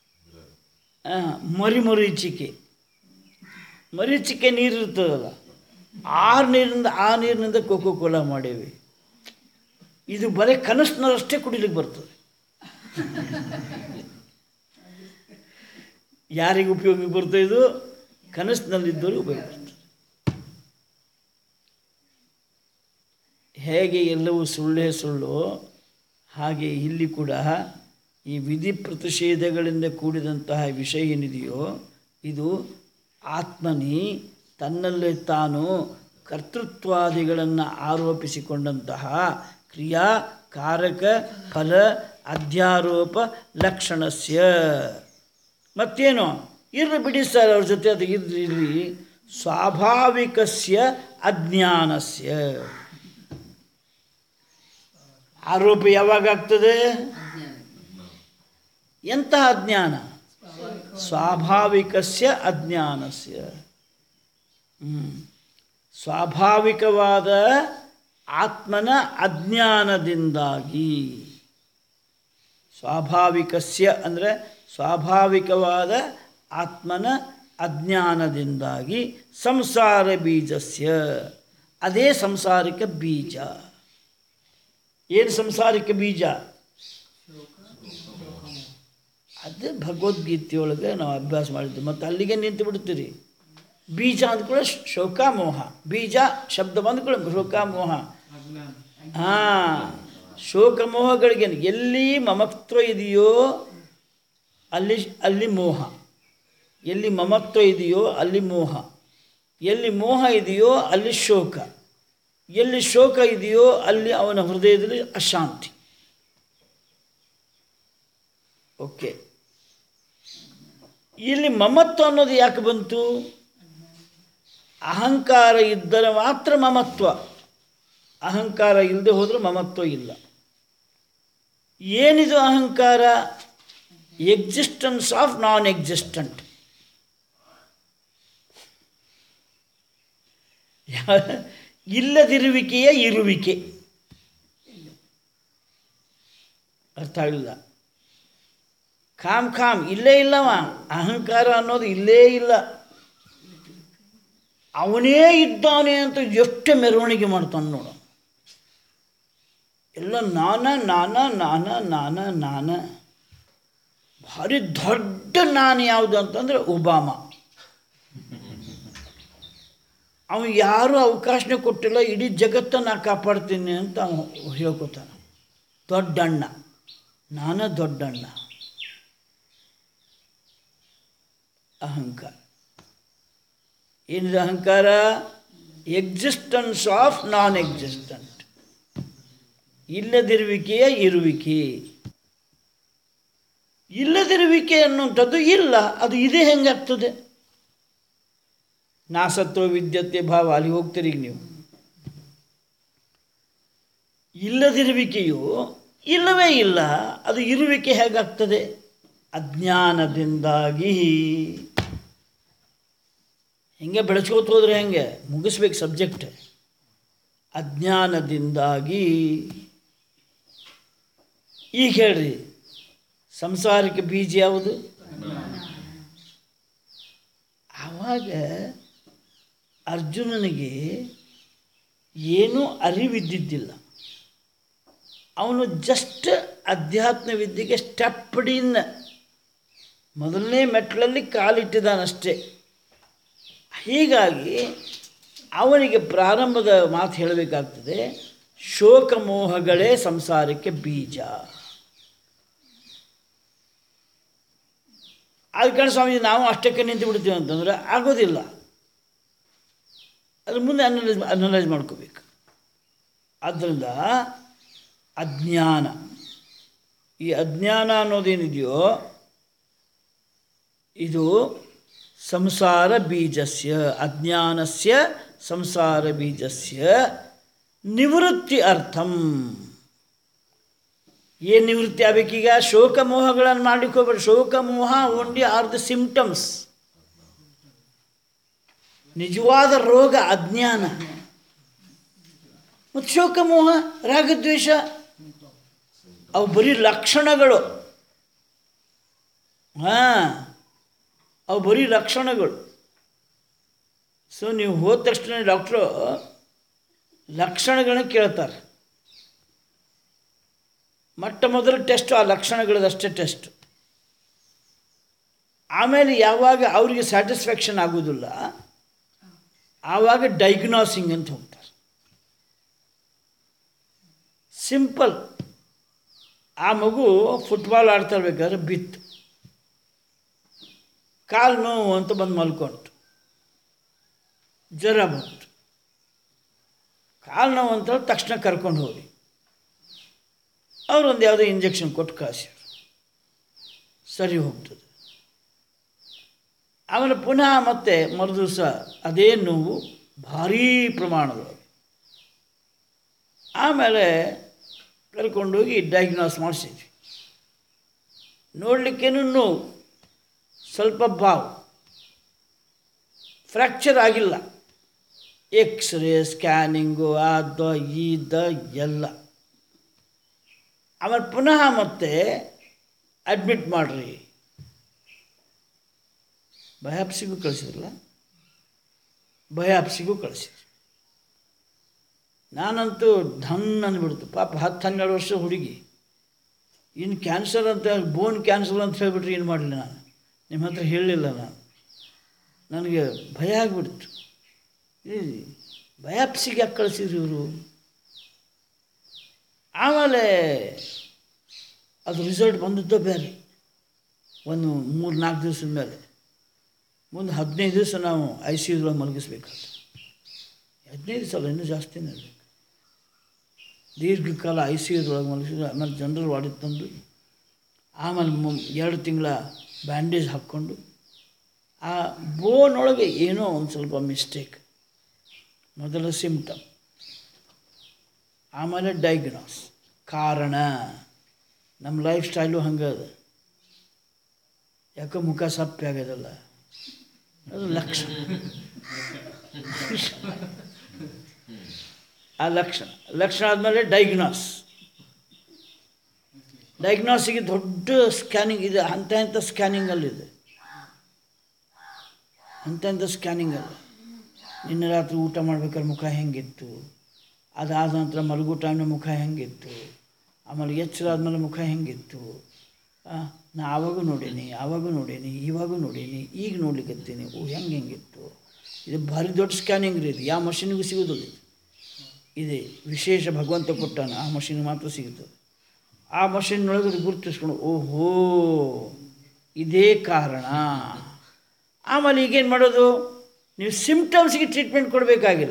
ಮರಿ ಮರೀಚಿಕೆ ಮರೀಚಿಕೆ ನೀರು ಇರ್ತದಲ್ಲ ಆ ನೀರಿನಿಂದ ಆ ನೀರಿನಿಂದ ಕೋಕೋ ಕೋಲಾ ಮಾಡೇವಿ ಇದು ಬರೀ ಕನಸಿನಲ್ಲಷ್ಟೇ ಕುಡಿಲಿಕ್ಕೆ ಬರ್ತದೆ ಯಾರಿಗೆ ಉಪಯೋಗಕ್ಕೆ ಬರ್ತದೆ ಇದು ಕನಸಿನಲ್ಲಿದ್ದವರು ಉಪಯೋಗ ಬರ್ತದೆ ಹೇಗೆ ಎಲ್ಲವೂ ಸುಳ್ಳೇ ಸುಳ್ಳು ಹಾಗೆ ಇಲ್ಲಿ ಕೂಡ ಈ ವಿಧಿ ಪ್ರತಿಷೇಧಗಳಿಂದ ಕೂಡಿದಂತಹ ವಿಷಯ ಏನಿದೆಯೋ ಇದು ಆತ್ಮನಿ ತನ್ನಲ್ಲೇ ತಾನು ಕರ್ತೃತ್ವಾದಿಗಳನ್ನು ಆರೋಪಿಸಿಕೊಂಡಂತಹ ಕ್ರಿಯಾ ಕಾರಕ ಫಲ ಅಧ್ಯಾರೋಪ ಲಕ್ಷಣಸ್ಯ ಮತ್ತೇನು ಇರ್ಲಿ ಬಿಡಿ ಸರ್ ಅವ್ರ ಜೊತೆ ಅದು ಇರ್ಲಿ ಇರ್ಲಿ ಸ್ವಾಭಾವಿಕಸ್ಯ ಅಜ್ಞಾನಸ್ಯ ಆರೋಪ ಯಾವಾಗ ಆಗ್ತದೆ ಎಂತಹ ಅಜ್ಞಾನ ಸ್ವಾಭಾವಿಕಸ್ಯ ಅಜ್ಞಾನಸ್ಯ ಹ್ಮ್. ಸ್ವಾಭಾವಿಕವಾದ ಆತ್ಮನ ಅಜ್ಞಾನದಿಂದಾಗಿ ಸ್ವಾಭಾವಿಕಸ್ಯ ಅಂದರೆ ಸ್ವಾಭಾವಿಕವಾದ ಆತ್ಮನ ಅಜ್ಞಾನದಿಂದಾಗಿ ಸಂಸಾರ ಬೀಜಸ್ಯ ಅದೇ ಸಂಸಾರಿಕ ಬೀಜ ಏನು ಸಂಸಾರಿಕ ಬೀಜ ಅದು ಭಗವದ್ಗೀತೆಯೊಳಗೆ ನಾವು ಅಭ್ಯಾಸ ಮಾಡಿದ್ವಿ ಮತ್ತು ಅಲ್ಲಿಗೆ ನಿಂತು ಬಿಡ್ತೀರಿ ಬೀಜ ಅಂದ್ಕೊಳ್ಳೋ ಶೋಕ ಮೋಹ ಬೀಜ ಶಬ್ದ ಬಂದ್ಕೊಳ್ಳೋ ಶೋಕ ಮೋಹ ಹಾಂ ಶೋಕ ಮೋಹಗಳಿಗೆ ಎಲ್ಲಿ ಮಮತ್ವ ಇದೆಯೋ ಅಲ್ಲಿ ಅಲ್ಲಿ ಮೋಹ ಎಲ್ಲಿ ಮಮತ್ವ ಇದೆಯೋ ಅಲ್ಲಿ ಮೋಹ ಎಲ್ಲಿ ಮೋಹ ಇದೆಯೋ ಅಲ್ಲಿ ಶೋಕ ಎಲ್ಲಿ ಶೋಕ ಇದೆಯೋ ಅಲ್ಲಿ ಅವನ ಹೃದಯದಲ್ಲಿ ಅಶಾಂತಿ ಓಕೆ ಇಲ್ಲಿ ಮಮತ್ವ ಅನ್ನೋದು ಯಾಕೆ ಬಂತು ಅಹಂಕಾರ ಇದ್ದರೆ ಮಾತ್ರ ಮಮತ್ವ ಅಹಂಕಾರ ಇಲ್ಲದೆ ಹೋದರೆ ಮಮತ್ವ ಇಲ್ಲ ಏನಿದು ಅಹಂಕಾರ ಎಕ್ಸಿಸ್ಟೆನ್ಸ್ ಆಫ್ ನಾನ್ ಎಕ್ಸಿಸ್ಟೆಂಟ್ ಇಲ್ಲದಿರುವಿಕೆಯ ಇರುವಿಕೆ ಅರ್ಥ ಆಗಲಿಲ್ಲ ಖಾಮ್ ಖಾಮ್ ಇಲ್ಲೇ ಇಲ್ಲವ ಅಹಂಕಾರ ಅನ್ನೋದು ಇಲ್ಲೇ ಇಲ್ಲ ಅವನೇ ಇದ್ದಾನೆ ಅಂತ ಎಷ್ಟೇ ಮೆರವಣಿಗೆ ಮಾಡ್ತಾನೆ ನೋಡು ಎಲ್ಲ ನಾನ ನಾನ ನಾನ ನಾನ ನಾನ ಭಾರಿ ದೊಡ್ಡ ನಾನು ಯಾವುದು ಅಂತಂದರೆ ಒಬಾಮ ಅವನು ಯಾರೂ ಅವಕಾಶನೇ ಕೊಟ್ಟಿಲ್ಲ ಇಡೀ ಜಗತ್ತನ್ನು ನಾ ಕಾಪಾಡ್ತೀನಿ ಅಂತ ಅವನು ಹೇಳ್ಕೊತಾನೆ ದೊಡ್ಡಣ್ಣ ನಾನ ದೊಡ್ಡಣ್ಣ ಅಹಂಕಾರ ಏನಿದೆ ಅಹಂಕಾರ ಎಕ್ಸಿಸ್ಟೆನ್ಸ್ ಆಫ್ ನಾನ್ ಎಕ್ಸಿಸ್ಟೆಂಟ್ ಇಲ್ಲದಿರುವಿಕೆಯ ಇರುವಿಕೆ ಇಲ್ಲದಿರುವಿಕೆ ಅನ್ನುವಂಥದ್ದು ಇಲ್ಲ ಅದು ಇದೆ ಹೆಂಗಾಗ್ತದೆ ನಾಸತ್ವ ವಿದ್ಯತೆ ಭಾವ ಅಲ್ಲಿ ಹೋಗ್ತೀರಿ ಈಗ ನೀವು ಇಲ್ಲದಿರುವಿಕೆಯು ಇಲ್ಲವೇ ಇಲ್ಲ ಅದು ಇರುವಿಕೆ ಹೇಗಾಗ್ತದೆ ಅಜ್ಞಾನದಿಂದಾಗಿ ಹೆಂಗೆ ಬೆಳೆಸ್ಕೋತ ಹೋದ್ರೆ ಹೆಂಗೆ ಮುಗಿಸ್ಬೇಕು ಸಬ್ಜೆಕ್ಟ್ ಅಜ್ಞಾನದಿಂದಾಗಿ ಈಗ ಹೇಳ್ರಿ ಸಂಸಾರಕ್ಕೆ ಬೀಜ ಯಾವುದು ಆವಾಗ ಅರ್ಜುನನಿಗೆ ಏನೂ ಅರಿವಿದ್ದಿದ್ದಿಲ್ಲ ಅವನು ಜಸ್ಟ್ ಅಧ್ಯಾತ್ಮ ವಿದ್ಯೆಗೆ ಸ್ಟೆಪ್ಡಿನ್ ಮೊದಲನೇ ಮೆಟ್ಲಲ್ಲಿ ಕಾಲಿಟ್ಟಿದ್ದಾನಷ್ಟೇ ಹೀಗಾಗಿ ಅವನಿಗೆ ಪ್ರಾರಂಭದ ಮಾತು ಹೇಳಬೇಕಾಗ್ತದೆ ಶೋಕಮೋಹಗಳೇ ಸಂಸಾರಕ್ಕೆ ಬೀಜ ಆದ ಕಾರಣ ಸ್ವಾಮೀಜಿ ನಾವು ಅಷ್ಟಕ್ಕೆ ನಿಂತು ಬಿಡ್ತೀವಿ ಅಂತಂದ್ರೆ ಆಗೋದಿಲ್ಲ ಅದ್ರ ಮುಂದೆ ಅನಲೈಸ್ ಅನಲೈಸ್ ಮಾಡ್ಕೋಬೇಕು ಆದ್ದರಿಂದ ಅಜ್ಞಾನ ಈ ಅಜ್ಞಾನ ಅನ್ನೋದೇನಿದೆಯೋ ಇದು ಸಂಸಾರ ಬೀಜಸ್ಯ ಅಜ್ಞಾನಸ್ಯ ಸಂಸಾರ ಬೀಜಸ್ಯ ನಿವೃತ್ತಿ ಅರ್ಥಂ ಏನು ನಿವೃತ್ತಿ ಆಗಬೇಕೀಗ ಶೋಕ ಮೋಹಗಳನ್ನು ಮಾಡ್ಲಿಕ್ಕೆ ಹೋಗ್ಬೇಡ ಶೋಕ ಮೋಹ ಓನ್ಲಿ ಆರ್ ದ ಸಿಂಪ್ಟಮ್ಸ್ ನಿಜವಾದ ರೋಗ ಅಜ್ಞಾನ ಮತ್ತು ಶೋಕ ಮೋಹ ರಾಗದ್ವೇಷ ಅವು ಬರೀ ಲಕ್ಷಣಗಳು ಹಾಂ ಅವು ಬರೀ ಲಕ್ಷಣಗಳು ಸೊ ನೀವು ಹೋದ ತಕ್ಷಣ ಡಾಕ್ಟ್ರು ಲಕ್ಷಣಗಳನ್ನ ಕೇಳ್ತಾರೆ ಮೊಟ್ಟ ಮೊದಲ ಟೆಸ್ಟು ಆ ಲಕ್ಷಣಗಳದಷ್ಟೇ ಟೆಸ್ಟ್ ಆಮೇಲೆ ಯಾವಾಗ ಅವರಿಗೆ ಸ್ಯಾಟಿಸ್ಫ್ಯಾಕ್ಷನ್ ಆಗೋದಿಲ್ಲ ಆವಾಗ ಡೈಗ್ನಾಸಿಂಗ್ ಅಂತ ಹೋಗ್ತಾರೆ ಸಿಂಪಲ್ ಆ ಮಗು ಫುಟ್ಬಾಲ್ ಆಡ್ತಾ ಇರ್ಬೇಕಾದ್ರೆ ಬಿತ್ತು ಕಾಲು ನೋವು ಅಂತ ಬಂದು ಮಲ್ಕೊಂತು ಜ್ವರ ಬಂತು ಕಾಲು ನೋವು ಅಂತ ತಕ್ಷಣ ಕರ್ಕೊಂಡು ಹೋಗಿ ಅವರೊಂದು ಯಾವುದೋ ಇಂಜೆಕ್ಷನ್ ಕೊಟ್ಟು ಕಳಿಸಿದ್ರು ಸರಿ ಹೋಗ್ತದೆ ಆಮೇಲೆ ಪುನಃ ಮತ್ತೆ ಮರುದಿವಸ ಅದೇ ನೋವು ಭಾರೀ ಪ್ರಮಾಣದೊಳಗೆ ಆಮೇಲೆ ಕರ್ಕೊಂಡೋಗಿ ಡಯಾಗ್ನಾಸ್ ಮಾಡಿಸಿದ್ವಿ ನೋಡಲಿಕ್ಕೇನು ನೋವು ಸ್ವಲ್ಪ ಬಾವು ಫ್ರ್ಯಾಕ್ಚರ್ ಆಗಿಲ್ಲ ಎಕ್ಸ್ರೇ ಸ್ಕ್ಯಾನಿಂಗು ಅದ ಇದ ಎಲ್ಲ ಆಮೇಲೆ ಪುನಃ ಮತ್ತೆ ಅಡ್ಮಿಟ್ ಮಾಡಿರಿ ಬಯಾಪ್ಸಿಗೂ ಕಳಿಸಿದ್ರಲ್ಲ ಬಯಾಪ್ಸಿಗೂ ಕಳಿಸಿದ್ರು ನಾನಂತೂ ಧನ್ ಅಂದ್ಬಿಡ್ತು ಪಾಪ ಹತ್ತು ಹನ್ನೆರಡು ವರ್ಷ ಹುಡುಗಿ ಇನ್ನು ಕ್ಯಾನ್ಸರ್ ಅಂತ ಬೋನ್ ಕ್ಯಾನ್ಸರ್ ಅಂತ ಹೇಳ್ಬಿಟ್ರೆ ಏನು ಮಾಡಲಿ ನಾನು ನಿಮ್ಮ ಹತ್ರ ಹೇಳಲಿಲ್ಲ ನಾನು ನನಗೆ ಭಯ ಆಗಿಬಿಡ್ತು ಈ ಬಯಾಪ್ಸಿಗೆ ಯಾಕೆ ಕಳಿಸಿದ್ರು ಇವರು ಆಮೇಲೆ ಅದು ರಿಸಲ್ಟ್ ಬಂದದ್ದು ಬೇರೆ ಒಂದು ಮೂರು ನಾಲ್ಕು ದಿವಸದ ಮೇಲೆ ಮುಂದೆ ಹದಿನೈದು ದಿವಸ ನಾವು ಐ ಸಿ ಯುದೊಳಗೆ ಮಲಗಿಸ್ಬೇಕಾಗ್ತದೆ ಹದಿನೈದು ದಿವಸ ಅಲ್ಲ ಇನ್ನೂ ಜಾಸ್ತಿನೇ ಇರಬೇಕು ದೀರ್ಘಕಾಲ ಐ ಸಿ ಯುದೊಳಗೆ ಮಲಗಿಸಿದ್ರು ಆಮೇಲೆ ಜನರಲ್ ವಾರ್ಡಿಗೆ ತಂದು ಆಮೇಲೆ ಮು ಎರಡು ತಿಂಗಳ ಬ್ಯಾಂಡೇಜ್ ಹಾಕ್ಕೊಂಡು ಆ ಬೋನೊಳಗೆ ಏನೋ ಒಂದು ಸ್ವಲ್ಪ ಮಿಸ್ಟೇಕ್ ಮೊದಲ ಸಿಂಪ್ಟಮ್ ಆಮೇಲೆ ಡೈಗ್ನಾಸ್ ಕಾರಣ ನಮ್ಮ ಲೈಫ್ ಸ್ಟೈಲು ಹಂಗೆ ಅದ ಯಾಕೋ ಮುಖ ಸಪ್ಪೆ ಆಗೋದಲ್ಲ ಅದು ಲಕ್ಷಣ ಆ ಲಕ್ಷಣ ಲಕ್ಷಣ ಆದಮೇಲೆ ಡೈಗ್ನಾಸ್ ಡೈಗ್ನಾಸಿಗೆ ದೊಡ್ಡ ಸ್ಕ್ಯಾನಿಂಗ್ ಇದೆ ಅಂಥ ಇಂಥ ಸ್ಕ್ಯಾನಿಂಗಲ್ಲಿದೆ ಅಂಥ ಇಂಥ ಸ್ಕ್ಯಾನಿಂಗ್ ಅಲ್ಲ ನಿನ್ನೆ ರಾತ್ರಿ ಊಟ ಮಾಡ್ಬೇಕಾದ್ರೆ ಮುಖ ಹೆಂಗಿತ್ತು ಅದಾದ ನಂತರ ಮಲಗೋ ಟೈಮ್ನ ಮುಖ ಹೆಂಗಿತ್ತು ಆಮೇಲೆ ಎಚ್ಚರ ಆದಮೇಲೆ ಮುಖ ಹೆಂಗಿತ್ತು ಆ, ನಾ ಆವಾಗೂ ನೋಡೀನಿ ಆವಾಗೂ ನೋಡೀನಿ ಇವಾಗೂ ನೋಡೀನಿ ಈಗ ನೋಡ್ಲಿಕ್ಕತ್ತೀನಿ ಓ ಹೆಂಗೆ ಹೆಂಗಿತ್ತು ಇದು ಭಾರಿ ದೊಡ್ಡ ಸ್ಕ್ಯಾನಿಂಗ್ ರೀ ಇದು ಯಾವ ಮಷೀನಿಗೂ ಸಿಗೋದಿಲ್ಲ ಇದು ಇದೆ ವಿಶೇಷ ಭಗವಂತ ಕೊಟ್ಟಾನ ಆ ಮಷೀನ್ ಮಾತ್ರ ಸಿಗುತ್ತದೆ ಆ ಮಷೀನ್ನೊಳಗೆ ಗುರುತಿಸ್ಕೊಂಡು ಓಹೋ ಇದೇ ಕಾರಣ ಆಮೇಲೆ ಈಗೇನು ಮಾಡೋದು ನೀವು ಸಿಮ್ಟಮ್ಸ್ಗೆ ಟ್ರೀಟ್ಮೆಂಟ್ ಕೊಡಬೇಕಾಗಿಲ್ಲ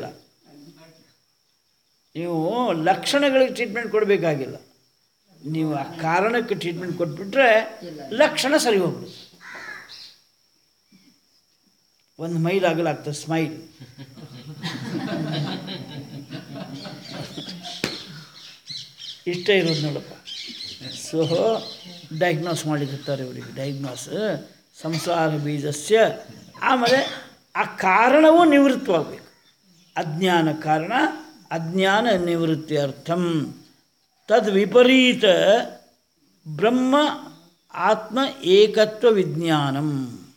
ನೀವು ಲಕ್ಷಣಗಳಿಗೆ ಟ್ರೀಟ್ಮೆಂಟ್ ಕೊಡಬೇಕಾಗಿಲ್ಲ ನೀವು ಆ ಕಾರಣಕ್ಕೆ ಟ್ರೀಟ್ಮೆಂಟ್ ಕೊಟ್ಬಿಟ್ರೆ ಲಕ್ಷಣ ಸರಿ ಹೋಗ್ಬಿಡುತ್ತೆ ಒಂದು ಮೈಲ್ ಆಗಲಾಗ್ತದೆ ಸ್ಮೈಲ್ ಇಷ್ಟೇ ಇರೋದು ನೋಡಪ್ಪ ಸೊ ಡಯಾಗ್ನೋಸ್ ಮಾಡಿರ್ತಾರೆ ಇವರಿಗೆ ಡಯಾಗ್ನೋಸ್ ಸಂಸಾರ ಬೀಜಸ್ಯ ಆಮೇಲೆ ಆ ಕಾರಣವೂ ನಿವೃತ್ತವಾಗಬೇಕು ಅಜ್ಞಾನ ಕಾರಣ ಅಜ್ಞಾನ ನಿವೃತ್ತಿ ಅರ್ಥಂ ತದ್ ವಿಪರೀತ ಬ್ರಹ್ಮ ಆತ್ಮ ಏಕತ್ವ ವಿಜ್ಞಾನಂ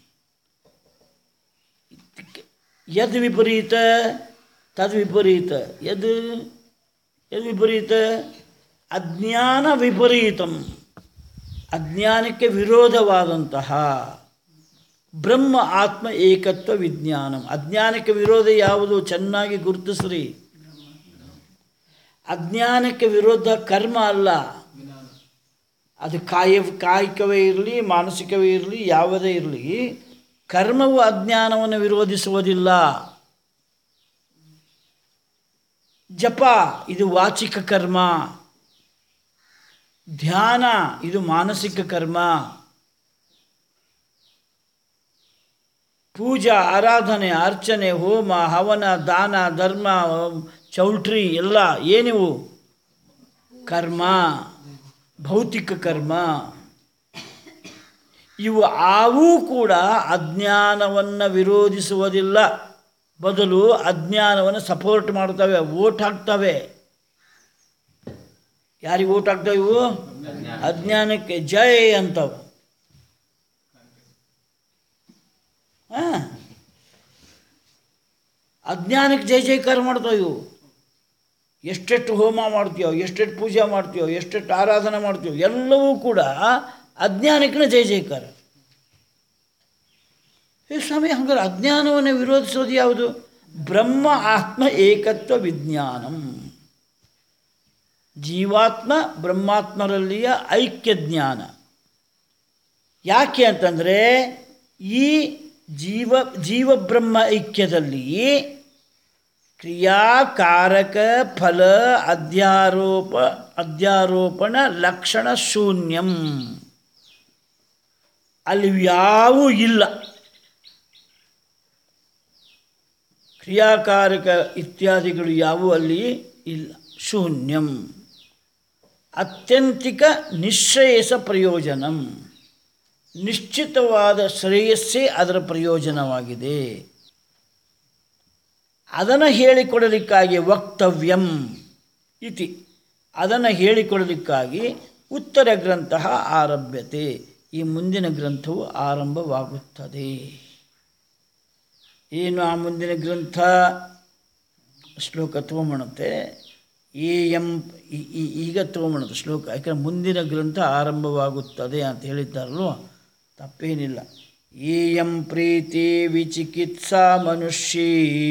ಯದ್ ವಿಪರೀತ ತದ್ ವಿಪರೀತ ಯದ್ ಯದ್ ವಿಪರೀತ ಅಜ್ಞಾನ ವಿಪರೀತಂ ಅಜ್ಞಾನಕ್ಕೆ ವಿರೋಧವಾದಂತಹ ಬ್ರಹ್ಮ ಆತ್ಮ ಏಕತ್ವ ವಿಜ್ಞಾನಂ ಅಜ್ಞಾನಕ್ಕೆ ವಿರೋಧ ಯಾವುದು ಚೆನ್ನಾಗಿ ಗುರುತಿಸ್ರಿ ಅಜ್ಞಾನಕ್ಕೆ ವಿರೋಧ ಕರ್ಮ ಅಲ್ಲ ಅದು ಕಾಯ ಕಾಯಿಕವೇ ಇರಲಿ ಮಾನಸಿಕವೇ ಇರಲಿ ಯಾವುದೇ ಇರಲಿ ಕರ್ಮವು ಅಜ್ಞಾನವನ್ನು ವಿರೋಧಿಸುವುದಿಲ್ಲ ಜಪ ಇದು ವಾಚಿಕ ಕರ್ಮ ಧ್ಯಾನ ಇದು ಮಾನಸಿಕ ಕರ್ಮ ಪೂಜಾ ಆರಾಧನೆ ಅರ್ಚನೆ ಹೋಮ ಹವನ ದಾನ ಧರ್ಮ ಚೌಲ್ಟ್ರಿ ಎಲ್ಲ ಏನಿವು ಕರ್ಮ ಭೌತಿಕ ಕರ್ಮ ಇವು ಆವೂ ಕೂಡ ಅಜ್ಞಾನವನ್ನು ವಿರೋಧಿಸುವುದಿಲ್ಲ ಬದಲು ಅಜ್ಞಾನವನ್ನು ಸಪೋರ್ಟ್ ಮಾಡ್ತವೆ ಓಟ್ ಹಾಕ್ತವೆ ಯಾರಿಗೆ ಓಟ್ ಹಾಕ್ತವೆ ಇವು ಅಜ್ಞಾನಕ್ಕೆ ಜೈ ಅಂತವು ಹಾಂ ಅಜ್ಞಾನಕ್ಕೆ ಜೈ ಜೈಕಾರ ಮಾಡ್ತಾವೆ ಇವು ಎಷ್ಟೆಷ್ಟು ಹೋಮ ಮಾಡ್ತೀಯೋ ಎಷ್ಟೆಷ್ಟು ಪೂಜೆ ಮಾಡ್ತೀಯೋ ಎಷ್ಟೆಷ್ಟು ಆರಾಧನೆ ಮಾಡ್ತೀಯೋ ಎಲ್ಲವೂ ಕೂಡ ಅಜ್ಞಾನಕ್ಕೆ ಜೈ ಜೈಕಾರ ಹೇ ಸ್ವಾಮಿ ಹಂಗಾರೆ ಅಜ್ಞಾನವನ್ನು ವಿರೋಧಿಸೋದು ಯಾವುದು ಬ್ರಹ್ಮ ಆತ್ಮ ಏಕತ್ವ ವಿಜ್ಞಾನಂ ಜೀವಾತ್ಮ ಬ್ರಹ್ಮಾತ್ಮರಲ್ಲಿಯ ಐಕ್ಯ ಜ್ಞಾನ ಯಾಕೆ ಅಂತಂದರೆ ಈ ಜೀವ ಜೀವಬ್ರಹ್ಮ ಐಕ್ಯದಲ್ಲಿ ಕ್ರಿಯಾಕಾರಕ ಫಲ ಅಧ್ಯಾರೋಪ ಅಧ್ಯಾರೋಪಣ ಲಕ್ಷಣ ಶೂನ್ಯಂ ಅಲ್ಲಿ ಯಾವೂ ಇಲ್ಲ ಕ್ರಿಯಾಕಾರಕ ಇತ್ಯಾದಿಗಳು ಯಾವುವು ಅಲ್ಲಿ ಇಲ್ಲ ಶೂನ್ಯಂ ಅತ್ಯಂತಿಕ ನಿಶ್ರೇಯಸ ಪ್ರಯೋಜನಂ ನಿಶ್ಚಿತವಾದ ಶ್ರೇಯಸ್ಸೇ ಅದರ ಪ್ರಯೋಜನವಾಗಿದೆ ಅದನ್ನು ಹೇಳಿಕೊಡಲಿಕ್ಕಾಗಿ ವಕ್ತವ್ಯಂ ಇತಿ ಅದನ್ನು ಹೇಳಿಕೊಡಲಿಕ್ಕಾಗಿ ಉತ್ತರ ಗ್ರಂಥ ಆರಭ್ಯತೆ ಈ ಮುಂದಿನ ಗ್ರಂಥವು ಆರಂಭವಾಗುತ್ತದೆ ಏನು ಆ ಮುಂದಿನ ಗ್ರಂಥ ಶ್ಲೋಕ ತೊಗೊಂಬಣತ್ತೆ ಎ ಎಂ ಈ- ಈ- ಈಗ ತೊಗೊಂಬಣತ್ತೆ ಶ್ಲೋಕ ಯಾಕಂದ್ರೆ ಮುಂದಿನ ಗ್ರಂಥ ಆರಂಭವಾಗುತ್ತದೆ ಅಂತ ಹೇಳಿದ್ದಾರಲ್ವ ತಪ್ಪೇನಿಲ್ಲ ಎ ಎಂ ಪ್ರೀತಿ ವಿಚಿಕಿತ್ಸಾ ಮನುಷ್ಯೇ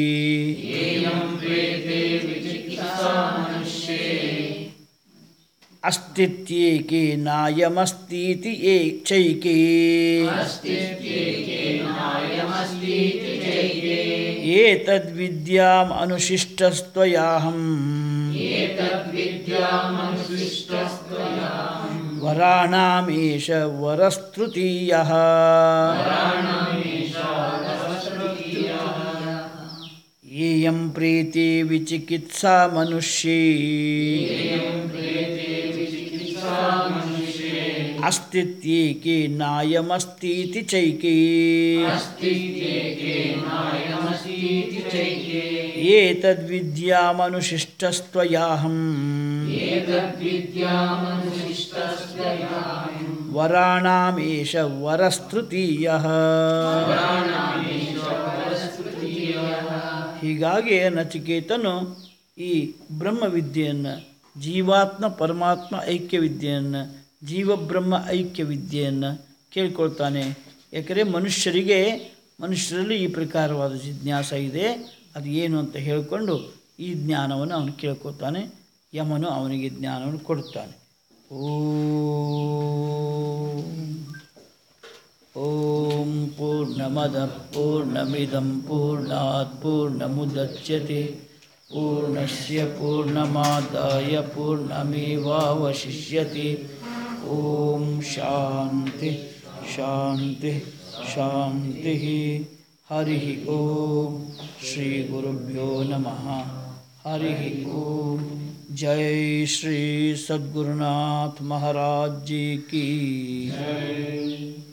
ಅಸ್ತಿತ್ಯೇಕೆ ನಾಯಮಸ್ತೀತಿ ಏ ಚೈಕೆ ಏತದ್ವಿದ್ಯಾಮ್ ಅನುಶಿಷ್ಟಸ್ತ್ವಯಾಹಂ ವರಾಣಾಮೇಷ ವರಸ್ತೃತೀಯಃ ಏಯಂ ಪ್ರೀತಿ ವಿಚಿಕಿತ್ಸಾ ಮನುಷ್ಯೇ ಅಸ್ತಿತ್ಯೇಕೆ ನಾಯಮಸ್ತೀತಿ ಚೈಕೆ ಏತದ್ವಿದ್ಯಾಮನುಶಿಷ್ಟಸ್ತ್ವಯಾಹಂ ವರಾಣಾಮೇಷ ವರಸ್ತೃತೀಯಃ ಹೀಗಾಗಿ ನಚಿಕೇತನು ಈ ಬ್ರಹ್ಮವಿದ್ಯೆಯನ್ನು ಜೀವಾತ್ಮ ಪರಮಾತ್ಮ ಐಕ್ಯ ವಿದ್ಯೆಯನ್ನು ಜೀವಬ್ರಹ್ಮ ಐಕ್ಯ ವಿದ್ಯೆಯನ್ನು ಕೇಳ್ಕೊಳ್ತಾನೆ ಯಾಕಂದರೆ ಮನುಷ್ಯರಿಗೆ ಮನುಷ್ಯರಲ್ಲಿ ಈ ಪ್ರಕಾರವಾದ ಜಿಜ್ಞಾಸ ಇದೆ ಅದು ಏನು ಅಂತ ಹೇಳಿಕೊಂಡು ಈ ಜ್ಞಾನವನ್ನು ಅವನು ಕೇಳ್ಕೊತಾನೆ ಯಮನು ಅವನಿಗೆ ಜ್ಞಾನವನ್ನು ಕೊಡುತ್ತಾನೆ ಓಂ ಓಂ पूर्णमदः पूर्णमिदं पूर्णात् पूर्णमुदच्यते पूर्णस्य पूर्णमादाय पूर्णमेवावशिष्यते ॐ शान्ति शान्ति शान्तिः हरिः ॐ श्रीगुरुभ्यो नमः हरिः ॐ जय श्री सद्गुरुनाथ महाराज जी की